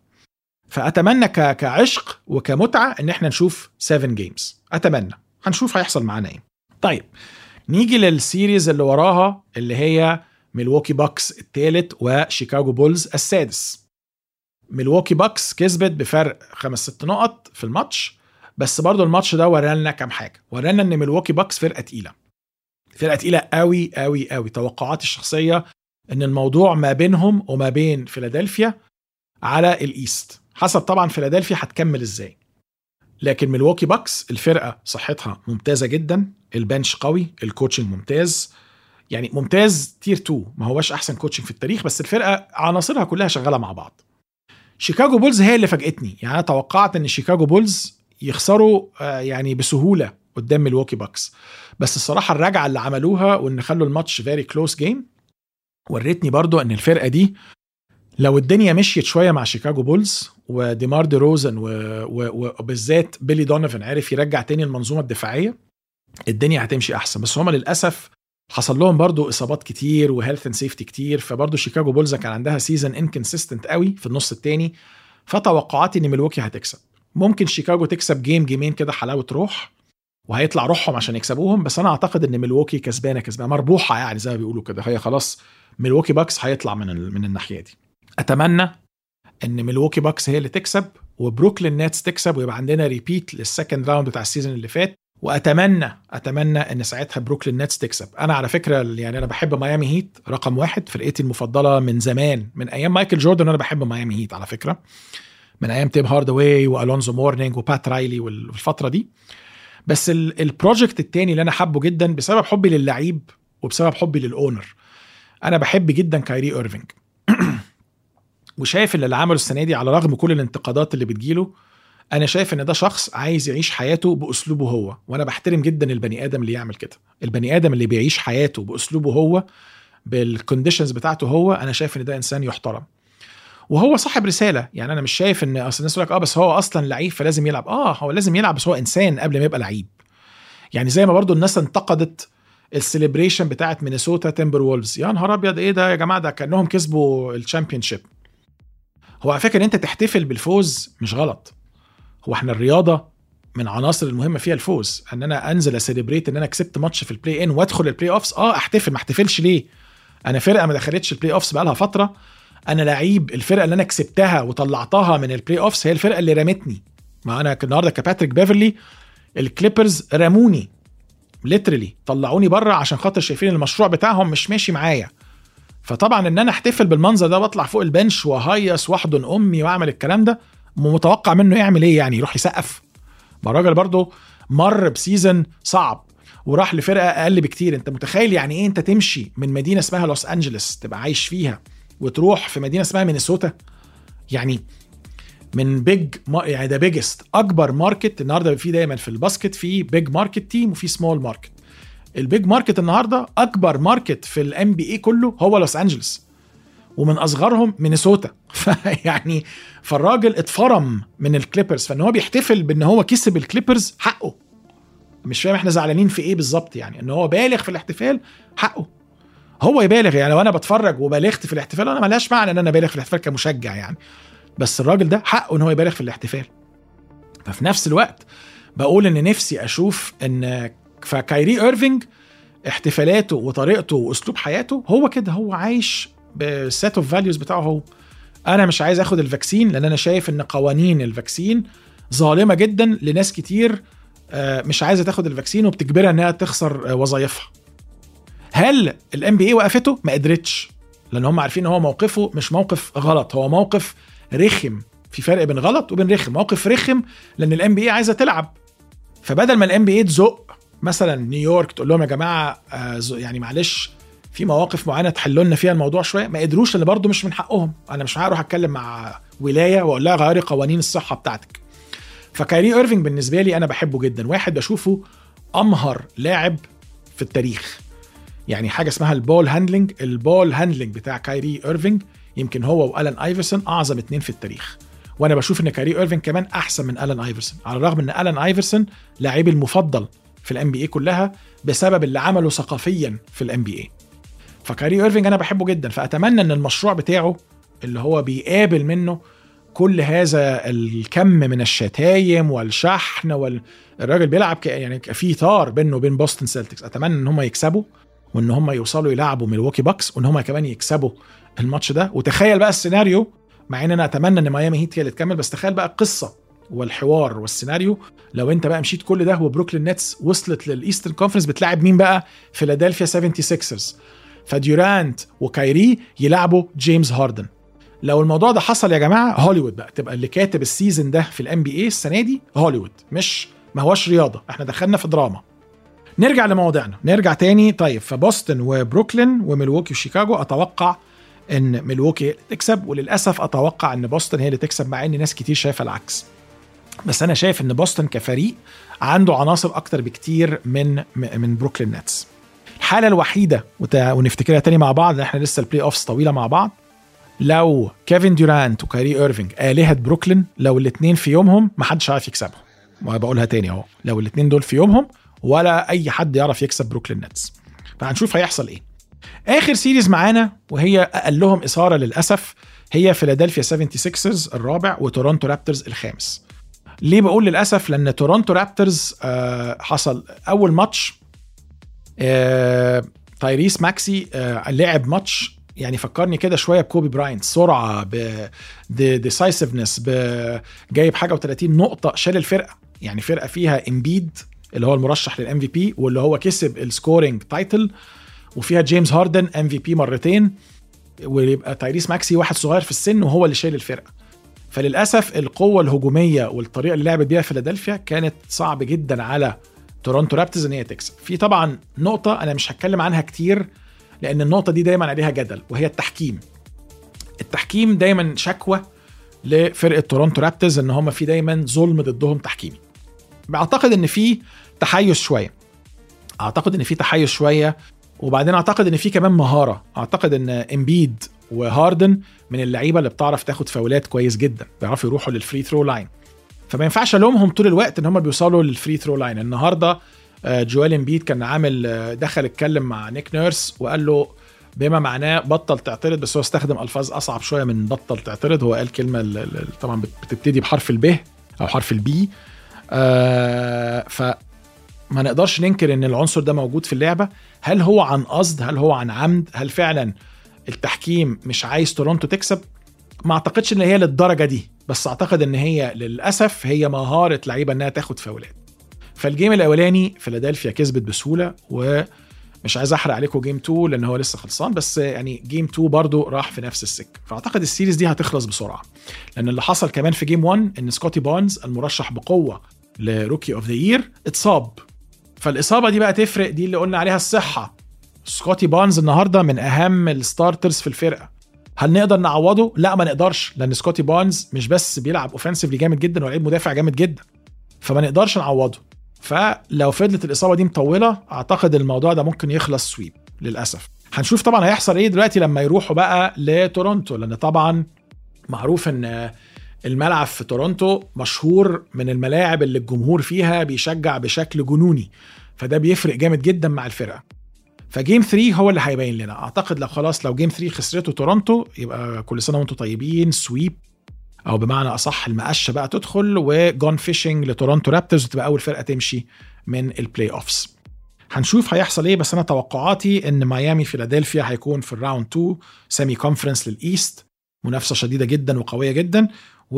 فاتمنى كعشق وكمتعه ان احنا نشوف 7 جيمز اتمنى هنشوف هيحصل معانا ايه طيب نيجي للسيريز اللي وراها اللي هي ميلواكي باكس الثالث وشيكاغو بولز السادس ميلواكي باكس كسبت بفرق خمس ست نقط في الماتش بس برضو الماتش ده ورانا كام حاجه ورانا ان ميلواكي باكس فرقه تقيله فرقه تقيله قوي قوي قوي توقعاتي الشخصيه ان الموضوع ما بينهم وما بين فيلادلفيا على الايست حسب طبعا فيلادلفيا هتكمل ازاي لكن ميلواكي باكس الفرقه صحتها ممتازه جدا البنش قوي الكوتشنج ممتاز يعني ممتاز تير 2 ما هواش احسن كوتشنج في التاريخ بس الفرقه عناصرها كلها شغاله مع بعض شيكاغو بولز هي اللي فاجئتني يعني انا توقعت ان شيكاغو بولز يخسروا يعني بسهوله قدام ميلواكي باكس بس الصراحه الرجعه اللي عملوها وان خلوا الماتش فيري كلوز جيم وريتني برضو ان الفرقه دي لو الدنيا مشيت شويه مع شيكاغو بولز وديمار دي روزن وبالذات بيلي دونيفن عرف يرجع تاني المنظومه الدفاعيه الدنيا هتمشي احسن بس هما للاسف حصل لهم برضو اصابات كتير وهيلث اند سيفتي كتير فبرضو شيكاغو بولز كان عندها سيزون انكونسيستنت قوي في النص الثاني فتوقعاتي ان ميلواكي هتكسب ممكن شيكاغو تكسب جيم جيمين كده حلاوه روح وهيطلع روحهم عشان يكسبوهم بس انا اعتقد ان ميلواكي كسبانه كسبانه مربوحه يعني زي ما بيقولوا كده هي خلاص ميلواكي باكس هيطلع من من الناحيه دي اتمنى ان ميلواكي باكس هي اللي تكسب وبروكلين نتس تكسب ويبقى عندنا ريبيت للسكند راوند بتاع السيزون اللي فات واتمنى اتمنى ان ساعتها بروكلين نتس تكسب انا على فكره يعني انا بحب ميامي هيت رقم واحد فرقتي المفضله من زمان من ايام مايكل جوردن انا بحب ميامي هيت على فكره من ايام تيم هاردواي والونزو مورنينج وبات رايلي والفتره دي بس البروجكت التاني اللي انا حابه جدا بسبب حبي للعيب وبسبب حبي للاونر انا بحب جدا كايري ايرفينج وشايف ان اللي عمله السنه دي على رغم كل الانتقادات اللي بتجيله انا شايف ان ده شخص عايز يعيش حياته باسلوبه هو وانا بحترم جدا البني ادم اللي يعمل كده البني ادم اللي بيعيش حياته باسلوبه هو بالكونديشنز بتاعته هو انا شايف ان ده انسان يحترم وهو صاحب رساله يعني انا مش شايف ان اصل الناس لك اه بس هو اصلا لعيب فلازم يلعب اه هو لازم يلعب بس هو انسان قبل ما يبقى لعيب يعني زي ما برضو الناس انتقدت السليبريشن بتاعت مينيسوتا تيمبر وولفز يا نهار ابيض ايه ده يا جماعه ده كانهم كسبوا الشامبيون شيب هو على فكره ان انت تحتفل بالفوز مش غلط هو احنا الرياضه من عناصر المهمه فيها الفوز ان انا انزل اسليبريت ان انا كسبت ماتش في البلاي ان وادخل البلاي اوفس اه احتفل ما احتفلش ليه انا فرقه ما دخلتش البلاي اوفس بقالها فتره انا لعيب الفرقه اللي انا كسبتها وطلعتها من البلاي اوفس هي الفرقه اللي رمتني ما انا النهارده كباتريك بيفرلي الكليبرز رموني ليترلي طلعوني بره عشان خاطر شايفين المشروع بتاعهم مش ماشي معايا فطبعا ان انا احتفل بالمنظر ده واطلع فوق البنش وهيص واحضن امي واعمل الكلام ده متوقع منه يعمل ايه يعني يروح يسقف ما الراجل برضه مر بسيزن صعب وراح لفرقه اقل بكتير انت متخيل يعني ايه انت تمشي من مدينه اسمها لوس انجلوس تبقى عايش فيها وتروح في مدينه اسمها مينيسوتا يعني من بيج يعني ده بيجست اكبر ماركت النهارده في دايما في الباسكت في بيج ماركت تيم وفي سمول ماركت البيج ماركت النهارده اكبر ماركت في الام بي اي كله هو لوس انجلوس ومن اصغرهم مينيسوتا فيعني فالراجل اتفرم من الكليبرز فان هو بيحتفل بان هو كسب الكليبرز حقه مش فاهم احنا زعلانين في ايه بالظبط يعني ان هو بالغ في الاحتفال حقه هو يبالغ يعني لو انا بتفرج وبالغت في الاحتفال انا ملهاش معنى ان انا بالغ في الاحتفال كمشجع يعني بس الراجل ده حقه ان هو يبالغ في الاحتفال ففي نفس الوقت بقول ان نفسي اشوف ان فكايري ايرفينج احتفالاته وطريقته واسلوب حياته هو كده هو عايش بالسيت اوف فاليوز بتاعه هو انا مش عايز اخد الفاكسين لان انا شايف ان قوانين الفاكسين ظالمه جدا لناس كتير مش عايزه تاخد الفاكسين وبتجبرها انها تخسر وظائفها هل الام بي اي وقفته ما قدرتش لان هم عارفين ان هو موقفه مش موقف غلط هو موقف رخم في فرق بين غلط وبين رخم موقف رخم لان الام بي اي عايزه تلعب فبدل ما الام بي اي تزق مثلا نيويورك تقول لهم يا جماعه يعني معلش في مواقف معينه تحلوا لنا فيها الموضوع شويه ما قدروش لان برضه مش من حقهم انا مش هروح اتكلم مع ولايه واقول لها غيري قوانين الصحه بتاعتك فكايري ايرفينج بالنسبه لي انا بحبه جدا واحد بشوفه امهر لاعب في التاريخ يعني حاجه اسمها البول هاندلنج البول هاندلنج بتاع كايري ايرفينج يمكن هو والان ايفرسون اعظم اتنين في التاريخ وانا بشوف ان كايري ايرفينج كمان احسن من الان ايفرسون على الرغم ان الان ايفرسون لاعبي المفضل في الام بي اي كلها بسبب اللي عمله ثقافيا في الام بي اي فكايري ايرفينج انا بحبه جدا فاتمنى ان المشروع بتاعه اللي هو بيقابل منه كل هذا الكم من الشتايم والشحن والراجل بيلعب يعني في ثار بينه وبين بوستن سيلتكس اتمنى ان هم يكسبوا وان هم يوصلوا يلعبوا ميلواكي باكس وان هم كمان يكسبوا الماتش ده وتخيل بقى السيناريو مع ان انا اتمنى ان ميامي هيت هي اللي تكمل بس تخيل بقى القصه والحوار والسيناريو لو انت بقى مشيت كل ده وبروكلين نتس وصلت للايسترن كونفرنس بتلاعب مين بقى فيلادلفيا 76رز فديورانت وكايري يلعبوا جيمس هاردن لو الموضوع ده حصل يا جماعه هوليوود بقى تبقى اللي كاتب السيزون ده في الام بي اي السنه دي هوليوود مش ما هوش رياضه احنا دخلنا في دراما نرجع لمواضيعنا نرجع تاني طيب فبوسطن وبروكلين وميلواكي وشيكاغو اتوقع ان ميلواكي تكسب وللاسف اتوقع ان بوسطن هي اللي تكسب مع ان ناس كتير شايفه العكس بس انا شايف ان بوسطن كفريق عنده عناصر اكتر بكتير من من بروكلين نتس الحاله الوحيده ونفتكرها تاني مع بعض ان احنا لسه البلاي اوفس طويله مع بعض لو كيفن دورانت وكاري ايرفينج آلهة بروكلين لو الاثنين في يومهم ما حدش عارف يكسبهم وبقولها تاني اهو لو الاثنين دول في يومهم ولا اي حد يعرف يكسب بروكلين نتس فهنشوف هيحصل ايه اخر سيريز معانا وهي اقلهم اثاره للاسف هي فيلادلفيا 76رز الرابع وتورونتو رابترز الخامس ليه بقول للاسف لان تورونتو رابترز آه حصل اول ماتش آه تايريس ماكسي آه لعب ماتش يعني فكرني كده شويه بكوبي براينت سرعه بديسايسفنس جايب حاجه و30 نقطه شال الفرقه يعني فرقه فيها امبيد اللي هو المرشح للام في بي واللي هو كسب السكورينج تايتل وفيها جيمس هاردن ام في بي مرتين ويبقى تايريس ماكسي واحد صغير في السن وهو اللي شايل الفرقه فللاسف القوه الهجوميه والطريقه اللي لعبت بيها فيلادلفيا كانت صعب جدا على تورونتو رابترز ان هي تكسب في طبعا نقطه انا مش هتكلم عنها كتير لان النقطه دي دايما عليها جدل وهي التحكيم التحكيم دايما شكوى لفرقه تورونتو رابترز ان هم في دايما ظلم ضدهم تحكيمي بعتقد ان في تحيز شويه اعتقد ان في تحيز شويه وبعدين اعتقد ان في كمان مهاره اعتقد ان امبيد وهاردن من اللعيبه اللي بتعرف تاخد فاولات كويس جدا بيعرفوا يروحوا للفري ثرو لاين فما ينفعش الومهم طول الوقت ان هم بيوصلوا للفري ثرو لاين النهارده آه، جوال امبيد كان عامل آه، دخل اتكلم مع نيك نيرس وقال له بما معناه بطل تعترض بس هو استخدم الفاظ اصعب شويه من بطل تعترض هو قال كلمه ال- ال- طبعا بت- بتبتدي بحرف الب او حرف البي آه فما نقدرش ننكر ان العنصر ده موجود في اللعبه هل هو عن قصد هل هو عن عمد هل فعلا التحكيم مش عايز تورونتو تكسب ما اعتقدش ان هي للدرجه دي بس اعتقد ان هي للاسف هي مهاره لعيبه انها تاخد فاولات فالجيم الاولاني فيلادلفيا كسبت بسهوله ومش عايز احرق عليكم جيم 2 لان هو لسه خلصان بس يعني جيم 2 برضو راح في نفس السكه فاعتقد السيريز دي هتخلص بسرعه لان اللي حصل كمان في جيم 1 ان سكوتي بونز المرشح بقوه لروكي اوف ذا يير اتصاب فالاصابه دي بقى تفرق دي اللي قلنا عليها الصحه سكوتي بونز النهارده من اهم الستارترز في الفرقه هل نقدر نعوضه؟ لا ما نقدرش لان سكوتي بونز مش بس بيلعب اوفنسيفلي جامد جدا ولعيب مدافع جامد جدا فما نقدرش نعوضه فلو فضلت الاصابه دي مطوله اعتقد الموضوع ده ممكن يخلص سويب للاسف هنشوف طبعا هيحصل ايه دلوقتي لما يروحوا بقى لتورونتو لان طبعا معروف ان الملعب في تورونتو مشهور من الملاعب اللي الجمهور فيها بيشجع بشكل جنوني فده بيفرق جامد جدا مع الفرقه فجيم 3 هو اللي هيبين لنا اعتقد لو خلاص لو جيم 3 خسرته تورونتو يبقى كل سنه وانتم طيبين سويب او بمعنى اصح المقشه بقى تدخل وجون فيشنج لتورونتو رابترز وتبقى اول فرقه تمشي من البلاي اوفس هنشوف هيحصل ايه بس انا توقعاتي ان ميامي فيلادلفيا هيكون في الراوند 2 سيمي كونفرنس للايست منافسه شديده جدا وقويه جدا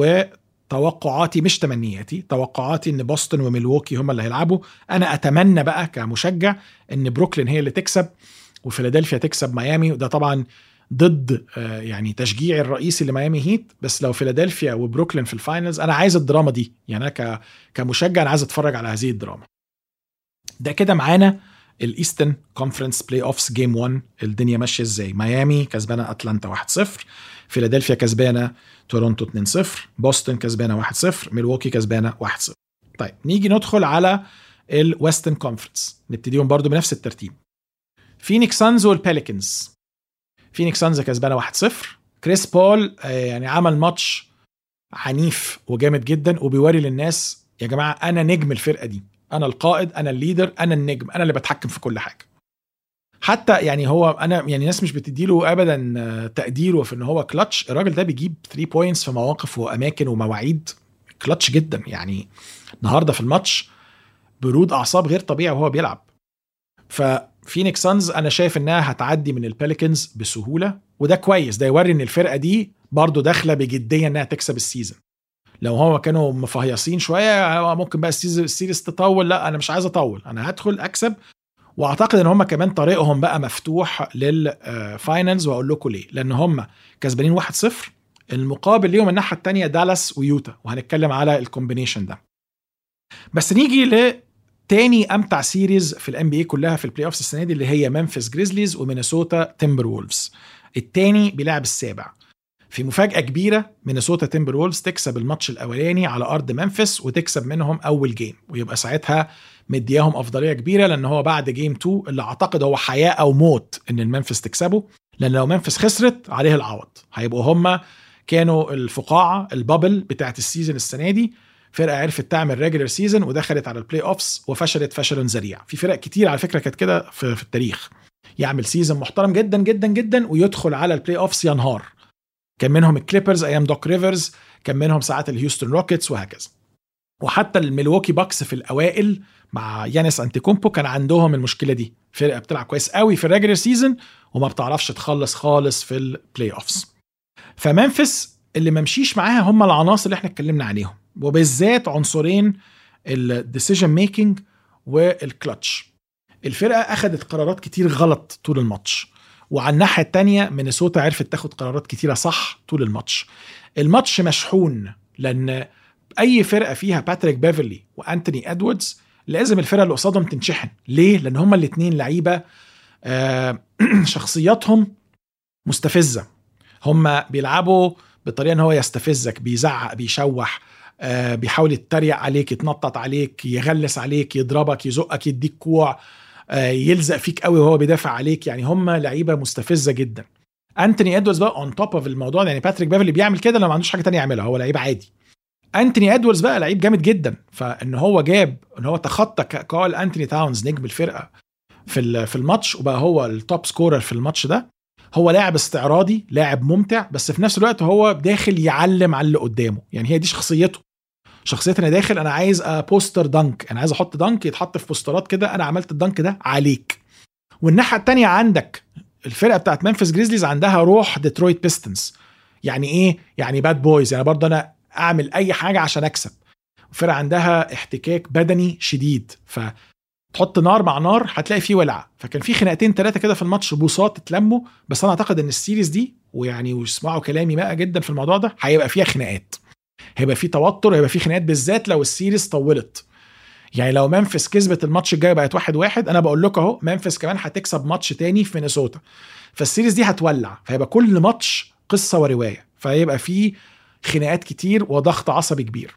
وتوقعاتي مش تمنياتي توقعاتي ان بوسطن وميلووكي هم اللي هيلعبوا انا اتمنى بقى كمشجع ان بروكلين هي اللي تكسب وفيلادلفيا تكسب ميامي وده طبعا ضد آه، يعني تشجيعي الرئيسي لميامي هيت بس لو فيلادلفيا وبروكلين في الفاينلز انا عايز الدراما دي يعني انا ك- كمشجع انا عايز اتفرج على هذه الدراما ده كده معانا الايسترن كونفرنس بلاي اوفس جيم 1 الدنيا ماشيه ازاي ميامي كسبانه اتلانتا 1-0 فيلادلفيا كسبانه تورونتو 2-0 بوسطن كسبانه 1-0 ميلواukee كسبانه 1-0 طيب نيجي ندخل على الويسترن كونفرنس نبتديهم برضو بنفس الترتيب فينيكس سانز والباليكنز فينيكس سانز كسبانه 1-0 كريس بول آه، يعني عمل ماتش عنيف وجامد جدا وبيوري للناس يا جماعه انا نجم الفرقه دي انا القائد انا الليدر انا النجم انا اللي بتحكم في كل حاجه حتى يعني هو انا يعني ناس مش بتديله ابدا آه، تقديره في ان هو كلتش الراجل ده بيجيب 3 بوينتس في مواقف واماكن ومواعيد كلتش جدا يعني النهارده في الماتش برود اعصاب غير طبيعي وهو بيلعب ففينيكس سانز انا شايف انها هتعدي من الباليكنز بسهوله وده كويس ده يوري ان الفرقه دي برضو داخله بجديه انها تكسب السيزون لو هو كانوا مفهيصين شويه هو ممكن بقى السيز- السيريز تطول لا انا مش عايز اطول انا هدخل اكسب واعتقد ان هم كمان طريقهم بقى مفتوح للفاينلز واقول لكم ليه لان هم كسبانين 1-0 المقابل ليهم الناحيه الثانيه دالاس ويوتا وهنتكلم على الكومبينيشن ده بس نيجي لتاني امتع سيريز في الان بي اي كلها في البلاي اوفس السنه دي اللي هي ممفيس جريزليز ومينيسوتا تيمبر وولفز التاني بيلعب السابع في مفاجاه كبيره مينيسوتا تيمبر وولفز تكسب الماتش الاولاني على ارض ممفيس وتكسب منهم اول جيم ويبقى ساعتها مدياهم افضليه كبيره لان هو بعد جيم 2 اللي اعتقد هو حياه او موت ان المنفس تكسبه لان لو منفس خسرت عليه العوض هيبقوا هم كانوا الفقاعه البابل بتاعت السيزون السنه دي فرقه عرفت تعمل ريجولر سيزون ودخلت على البلاي اوفس وفشلت فشل ذريع في فرق كتير على فكره كانت كده في, في التاريخ يعمل سيزون محترم جدا جدا جدا ويدخل على البلاي اوفس ينهار كان منهم الكليبرز ايام دوك ريفرز كان منهم ساعات الهيوستن روكيتس وهكذا وحتى الميلواukee باكس في الاوائل مع يانس انتيكومبو كان عندهم المشكله دي فرقه بتلعب كويس قوي في الريجولر سيزون وما بتعرفش تخلص خالص في البلاي اوفس فمنفس اللي ما مشيش معاها هم العناصر اللي احنا اتكلمنا عليهم وبالذات عنصرين الديسيجن ميكنج والكلتش الفرقه اخذت قرارات كتير غلط طول الماتش وعلى الناحيه الثانيه مينيسوتا عرفت تاخد قرارات كتيره صح طول الماتش الماتش مشحون لان اي فرقه فيها باتريك بيفرلي وانتوني ادواردز لازم الفرقه اللي قصادهم تنشحن ليه لان هما الاثنين لعيبه آه، شخصياتهم مستفزه هما بيلعبوا بطريقه ان هو يستفزك بيزعق بيشوح آه، بيحاول يتريق عليك يتنطط عليك يغلس عليك يضربك يزقك يديك كوع آه، يلزق فيك قوي وهو بيدافع عليك يعني هم لعيبه مستفزه جدا انتوني ادواردز بقى اون توب اوف الموضوع ده، يعني باتريك بيفرلي بيعمل كده لو ما عندوش حاجه تانية يعملها هو لعيب عادي انتوني ادواردز بقى لعيب جامد جدا فان هو جاب ان هو تخطى كارل انتوني تاونز نجم الفرقه في في الماتش وبقى هو التوب سكورر في الماتش ده هو لاعب استعراضي لاعب ممتع بس في نفس الوقت هو داخل يعلم على اللي قدامه يعني هي دي شخصيته شخصيه انا داخل انا عايز بوستر دنك انا عايز احط دنك يتحط في بوسترات كده انا عملت الدنك ده عليك والناحيه الثانيه عندك الفرقه بتاعت منفس جريزليز عندها روح ديترويت بيستنز يعني ايه يعني باد بويز يعني برضه انا اعمل اي حاجه عشان اكسب الفرقه عندها احتكاك بدني شديد ف تحط نار مع نار هتلاقي فيه ولعه فكان في خناقتين ثلاثه كده في الماتش بوصات اتلموا بس انا اعتقد ان السيريز دي ويعني واسمعوا كلامي بقى جدا في الموضوع ده هيبقى فيها خناقات هيبقى في توتر هيبقى في خناقات بالذات لو السيريز طولت يعني لو منفس كسبت الماتش الجاي بقت واحد واحد انا بقول لكم اهو منفس كمان هتكسب ماتش تاني في مينيسوتا فالسيريز دي هتولع فهيبقى كل ماتش قصه وروايه فهيبقى في خناقات كتير وضغط عصبي كبير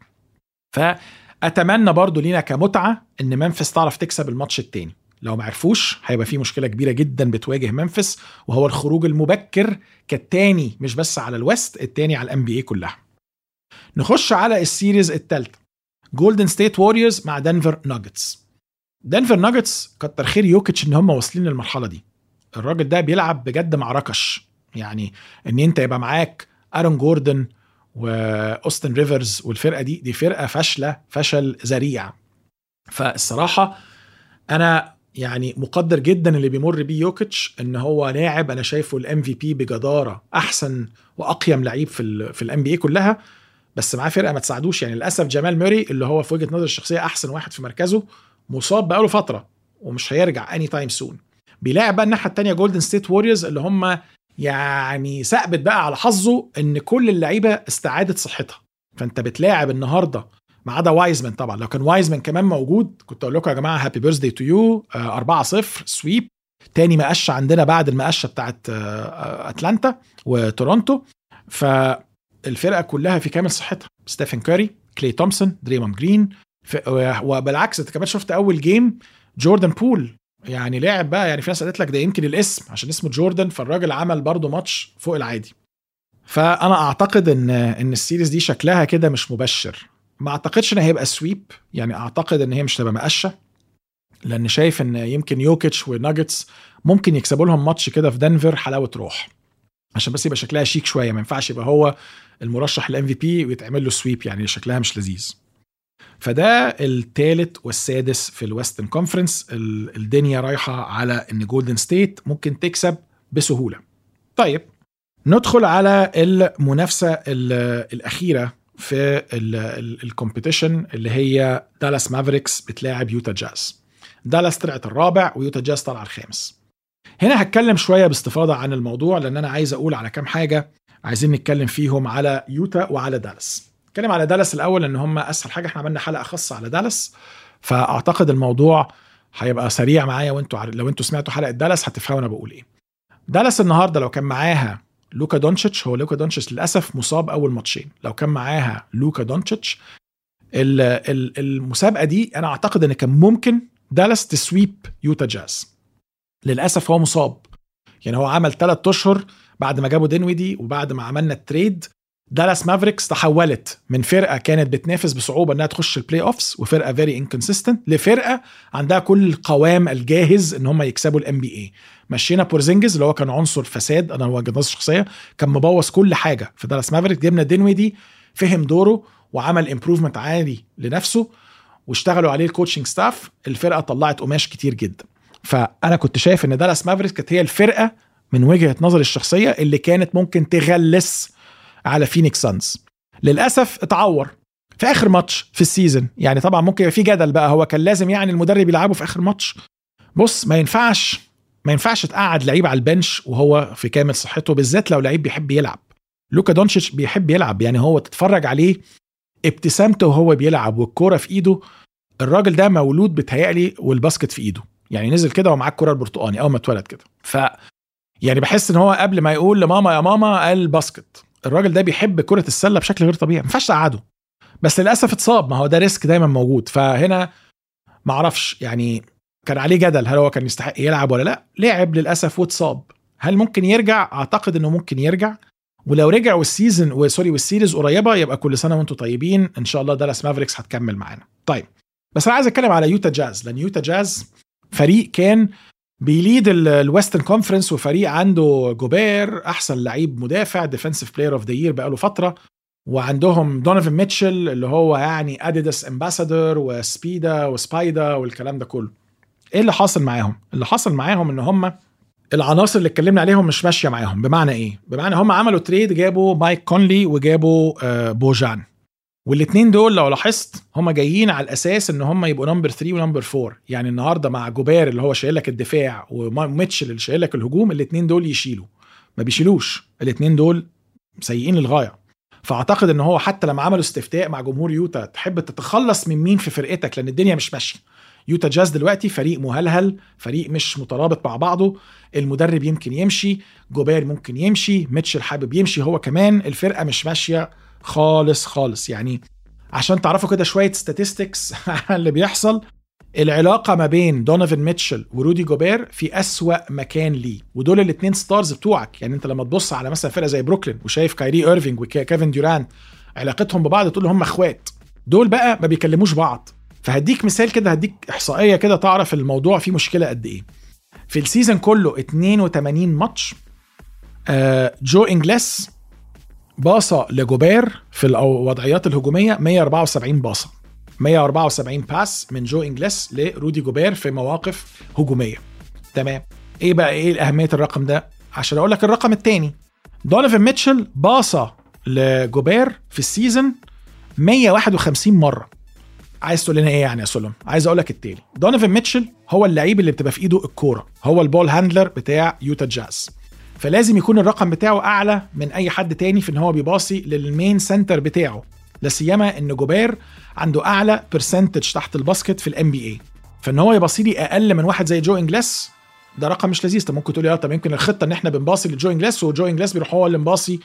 فاتمنى برضو لينا كمتعه ان منفس تعرف تكسب الماتش التاني لو ما عرفوش هيبقى في مشكله كبيره جدا بتواجه منفس وهو الخروج المبكر كالتاني مش بس على الويست التاني على الام بي اي كلها نخش على السيريز الثالثه جولدن ستيت ووريرز مع دنفر ناجتس دنفر ناجتس كتر خير يوكيتش ان هم واصلين للمرحله دي الراجل ده بيلعب بجد مع ركش يعني ان انت يبقى معاك ارون جوردن واوستن ريفرز والفرقه دي دي فرقه فاشله فشل ذريع فالصراحه انا يعني مقدر جدا اللي بيمر بيه يوكيتش ان هو لاعب انا شايفه الام في بي بجداره احسن واقيم لعيب في ال في الام بي اي كلها بس معاه فرقه ما تساعدوش يعني للاسف جمال موري اللي هو في وجهه نظر الشخصيه احسن واحد في مركزه مصاب بقاله فتره ومش هيرجع اني تايم سون بيلاعب بقى الناحيه الثانيه جولدن ستيت ووريرز اللي هم يعني ثابت بقى على حظه ان كل اللعيبه استعادت صحتها فانت بتلاعب النهارده ما عدا وايزمان طبعا لو كان وايزمان كمان موجود كنت اقول لكم يا جماعه هابي بيرثدي تو يو 4 0 سويب تاني مقشه عندنا بعد المقشه بتاعت اتلانتا وتورونتو فالفرقه كلها في كامل صحتها ستيفن كاري كلي تومسون دريمون جرين وبالعكس انت كمان شفت اول جيم جوردن بول يعني لعب بقى يعني في ناس قالت لك ده يمكن الاسم عشان اسمه جوردن فالراجل عمل برضه ماتش فوق العادي فانا اعتقد ان ان السيريز دي شكلها كده مش مبشر ما اعتقدش ان هيبقى سويب يعني اعتقد ان هي مش تبقى مقشه لان شايف ان يمكن يوكيتش وناجتس ممكن يكسبوا لهم ماتش كده في دنفر حلاوه روح عشان بس يبقى شكلها شيك شويه ما ينفعش يبقى هو المرشح للام في بي ويتعمل له سويب يعني شكلها مش لذيذ فده الثالث والسادس في الويسترن كونفرنس الدنيا رايحه على ان جولدن ستيت ممكن تكسب بسهوله طيب ندخل على المنافسه الاخيره في الكومبيتيشن اللي هي دالاس مافريكس بتلاعب يوتا جاز دالاس طلعت الرابع ويوتا جاز طلع الخامس هنا هتكلم شويه باستفاضه عن الموضوع لان انا عايز اقول على كام حاجه عايزين نتكلم فيهم على يوتا وعلى دالاس نتكلم على دالاس الاول ان هم اسهل حاجه احنا عملنا حلقه خاصه على دالاس فاعتقد الموضوع هيبقى سريع معايا وانتوا لو انتوا سمعتوا حلقه دالاس هتفهموا انا بقول ايه دالاس النهارده لو كان معاها لوكا دونتشيتش هو لوكا دونتشيتش للاسف مصاب اول ماتشين لو كان معاها لوكا دونتشيتش المسابقه دي انا اعتقد ان كان ممكن دالاس تسويب يوتا جاز للاسف هو مصاب يعني هو عمل ثلاث اشهر بعد ما جابوا دينويدي وبعد ما عملنا التريد دالاس مافريكس تحولت من فرقه كانت بتنافس بصعوبه انها تخش البلاي اوفس وفرقه فيري انكونسيستنت لفرقه عندها كل القوام الجاهز ان هم يكسبوا الام بي اي مشينا بورزينجز اللي هو كان عنصر فساد انا وجهه نظري الشخصيه كان مبوظ كل حاجه في دالاس مافريكس جبنا دينويدي فهم دوره وعمل امبروفمنت عالي لنفسه واشتغلوا عليه الكوتشنج ستاف الفرقه طلعت قماش كتير جدا فانا كنت شايف ان دالاس مافريكس كانت هي الفرقه من وجهه نظري الشخصيه اللي كانت ممكن تغلس على فينيكس سانز للاسف اتعور في اخر ماتش في السيزون يعني طبعا ممكن يبقى في جدل بقى هو كان لازم يعني المدرب يلعبه في اخر ماتش بص ما ينفعش ما ينفعش تقعد لعيب على البنش وهو في كامل صحته بالذات لو لعيب بيحب يلعب لوكا دونتشيتش بيحب يلعب يعني هو تتفرج عليه ابتسامته وهو بيلعب والكوره في ايده الراجل ده مولود بتهيألي والباسكت في ايده يعني نزل كده ومعاه الكوره البرتقاني اول ما اتولد كده ف يعني بحس ان هو قبل ما يقول لماما يا ماما قال باسكت الراجل ده بيحب كرة السلة بشكل غير طبيعي ما ينفعش تقعده بس للاسف اتصاب ما هو ده ريسك دايما موجود فهنا ما اعرفش يعني كان عليه جدل هل هو كان يستحق يلعب ولا لا لعب للاسف واتصاب هل ممكن يرجع اعتقد انه ممكن يرجع ولو رجع والسيزون وسوري والسيريز قريبه يبقى كل سنه وانتم طيبين ان شاء الله دالاس مافريكس هتكمل معانا طيب بس انا عايز اتكلم على يوتا جاز لان يوتا جاز فريق كان بيليد الويسترن كونفرنس وفريق عنده جوبير احسن لعيب مدافع ديفensive بلاير اوف ذا يير بقاله فتره وعندهم دونيفن ميتشل اللي هو يعني اديداس امباسادور وسبيدا وسبايدا والكلام ده كله ايه اللي حاصل معاهم اللي حصل معاهم ان هم العناصر اللي اتكلمنا عليهم مش ماشيه معاهم بمعنى ايه بمعنى هم عملوا تريد جابوا مايك كونلي وجابوا آه، بوجان والاثنين دول لو لاحظت هم جايين على الاساس ان هم يبقوا نمبر 3 ونمبر 4 يعني النهارده مع جوبير اللي هو شايل لك الدفاع وميتشل اللي شايل لك الهجوم الاثنين دول يشيلوا ما بيشيلوش الاثنين دول سيئين للغايه فاعتقد ان هو حتى لما عملوا استفتاء مع جمهور يوتا تحب تتخلص من مين في فرقتك لان الدنيا مش ماشيه يوتا جاز دلوقتي فريق مهلهل فريق مش مترابط مع بعضه المدرب يمكن يمشي جوبير ممكن يمشي ميتشل حابب يمشي هو كمان الفرقه مش ماشيه خالص خالص يعني عشان تعرفوا كده شويه statistics اللي بيحصل العلاقه ما بين دونيفن ميتشل ورودي جوبير في أسوأ مكان ليه ودول الاثنين ستارز بتوعك يعني انت لما تبص على مثلا فرقه زي بروكلين وشايف كايري ايرفينج وكيفن ديوران علاقتهم ببعض تقول هم اخوات دول بقى ما بيكلموش بعض فهديك مثال كده هديك احصائيه كده تعرف الموضوع فيه مشكله قد ايه في السيزون كله 82 ماتش آه جو انجلس باصة لجوبير في الوضعيات الهجومية 174 باصة 174 باس من جو انجلس لرودي جوبير في مواقف هجومية تمام ايه بقى ايه اهمية الرقم ده عشان اقول لك الرقم الثاني دونيفن ميتشل باصة لجوبير في السيزون 151 مرة عايز تقول لنا ايه يعني يا سلم عايز اقول لك التالي دونيفن ميتشل هو اللعيب اللي بتبقى في ايده الكوره هو البول هاندلر بتاع يوتا جاز فلازم يكون الرقم بتاعه اعلى من اي حد تاني في ان هو بيباصي للمين سنتر بتاعه لا سيما ان جوبير عنده اعلى برسنتج تحت الباسكت في الام بي اي فان هو يباصي لي اقل من واحد زي جو انجلس ده رقم مش لذيذ طب ممكن تقول لي طب يمكن الخطه ان احنا بنباصي لجو انجلس وجو انجلس بيروح هو اللي مباصي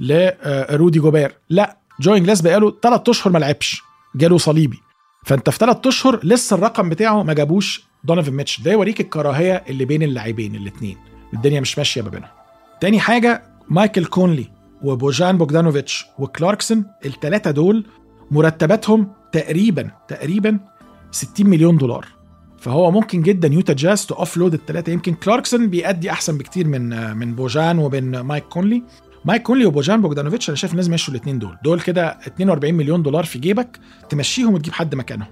لرودي جوبير لا جو انجلس بقاله ثلاث اشهر ما لعبش جاله صليبي فانت في ثلاث اشهر لسه الرقم بتاعه ما جابوش دونيفن ميتش ده يوريك الكراهيه اللي بين اللاعبين الاثنين الدنيا مش ماشيه ما بينهم تاني حاجه مايكل كونلي وبوجان بوجدانوفيتش وكلاركسون الثلاثه دول مرتباتهم تقريبا تقريبا 60 مليون دولار فهو ممكن جدا يوتا جاز تو اوف لود الثلاثه يمكن كلاركسون بيأدي احسن بكتير من من بوجان وبين مايك كونلي مايك كونلي وبوجان بوجدانوفيتش انا شايف لازم يمشوا الاثنين دول دول كده 42 مليون دولار في جيبك تمشيهم وتجيب حد مكانهم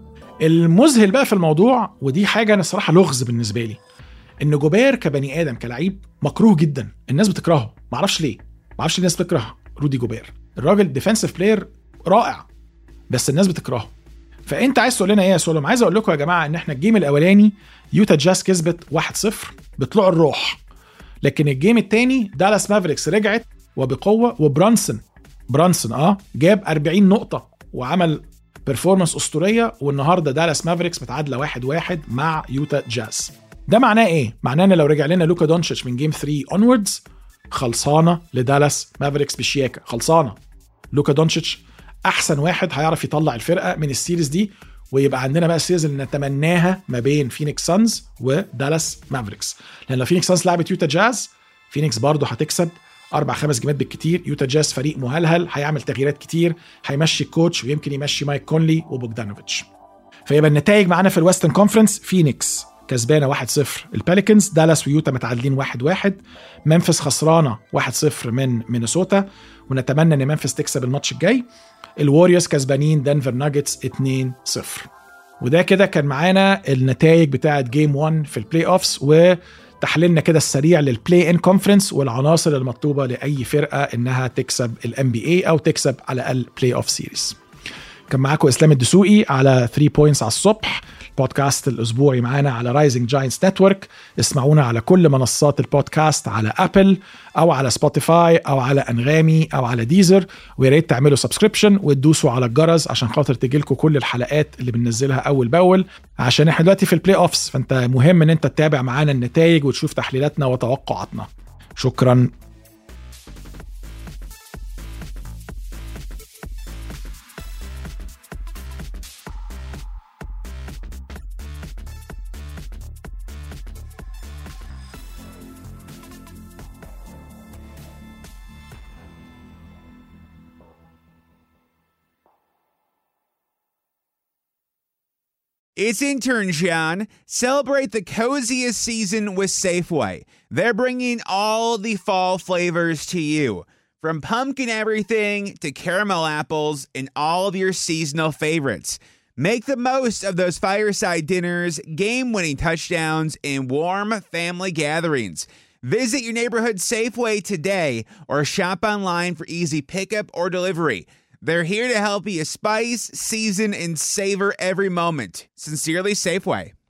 المذهل بقى في الموضوع ودي حاجه انا الصراحه لغز بالنسبه لي ان جوبير كبني ادم كلعيب مكروه جدا الناس بتكرهه معرفش ليه معرفش الناس بتكره رودي جوبير الراجل ديفensive بلاير رائع بس الناس بتكرهه فانت عايز تقول لنا ايه يا سولوم عايز اقول لكم يا جماعه ان احنا الجيم الاولاني يوتا جاز كسبت 1-0 بطلوع الروح لكن الجيم الثاني دالاس مافريكس رجعت وبقوه وبرانسون برانسون اه جاب 40 نقطه وعمل بيرفورمانس اسطوريه والنهارده دالاس مافريكس متعادله 1-1 واحد واحد مع يوتا جاز ده معناه ايه معناه ان لو رجع لنا لوكا دونتشيتش من جيم 3 اونوردز خلصانه لدالاس مافريكس بشياكه خلصانه لوكا دونتشيتش احسن واحد هيعرف يطلع الفرقه من السيريز دي ويبقى عندنا بقى السيريز اللي نتمناها ما بين فينيكس سانز ودالاس مافريكس لان لو فينيكس سانز لعبت يوتا جاز فينيكس برضه هتكسب اربع خمس جيمات بالكتير يوتا جاز فريق مهلهل هيعمل تغييرات كتير هيمشي الكوتش ويمكن يمشي مايك كونلي وبوجدانوفيتش فيبقى النتائج معانا في الويسترن كونفرنس فينيكس كسبانه 1-0 الباليكنز دالاس ويوتا متعادلين 1-1 منفس خسرانه 1-0 من مينيسوتا ونتمنى ان منفس تكسب الماتش الجاي الوريوز كسبانين دنفر ناجتس 2-0 وده كده كان معانا النتائج بتاعه جيم 1 في البلاي اوفس وتحليلنا كده السريع للبلاي ان كونفرنس والعناصر المطلوبه لاي فرقه انها تكسب الام بي اي او تكسب على الاقل بلاي اوف سيريز كان معاكم اسلام الدسوقي على 3 بوينتس على الصبح بودكاست الاسبوعي معانا على رايزنج جاينتس نتورك اسمعونا على كل منصات البودكاست على ابل او على سبوتيفاي او على انغامي او على ديزر ويا ريت تعملوا سبسكريبشن وتدوسوا على الجرس عشان خاطر تجي لكم كل الحلقات اللي بننزلها اول باول عشان احنا دلوقتي في البلاي اوفس فانت مهم ان انت تتابع معانا النتائج وتشوف تحليلاتنا وتوقعاتنا شكرا It's intern John. Celebrate the coziest season with Safeway. They're bringing all the fall flavors to you. From pumpkin everything to caramel apples and all of your seasonal favorites. Make the most of those fireside dinners, game winning touchdowns, and warm family gatherings. Visit your neighborhood Safeway today or shop online for easy pickup or delivery. They're here to help you spice, season, and savor every moment. Sincerely, Safeway.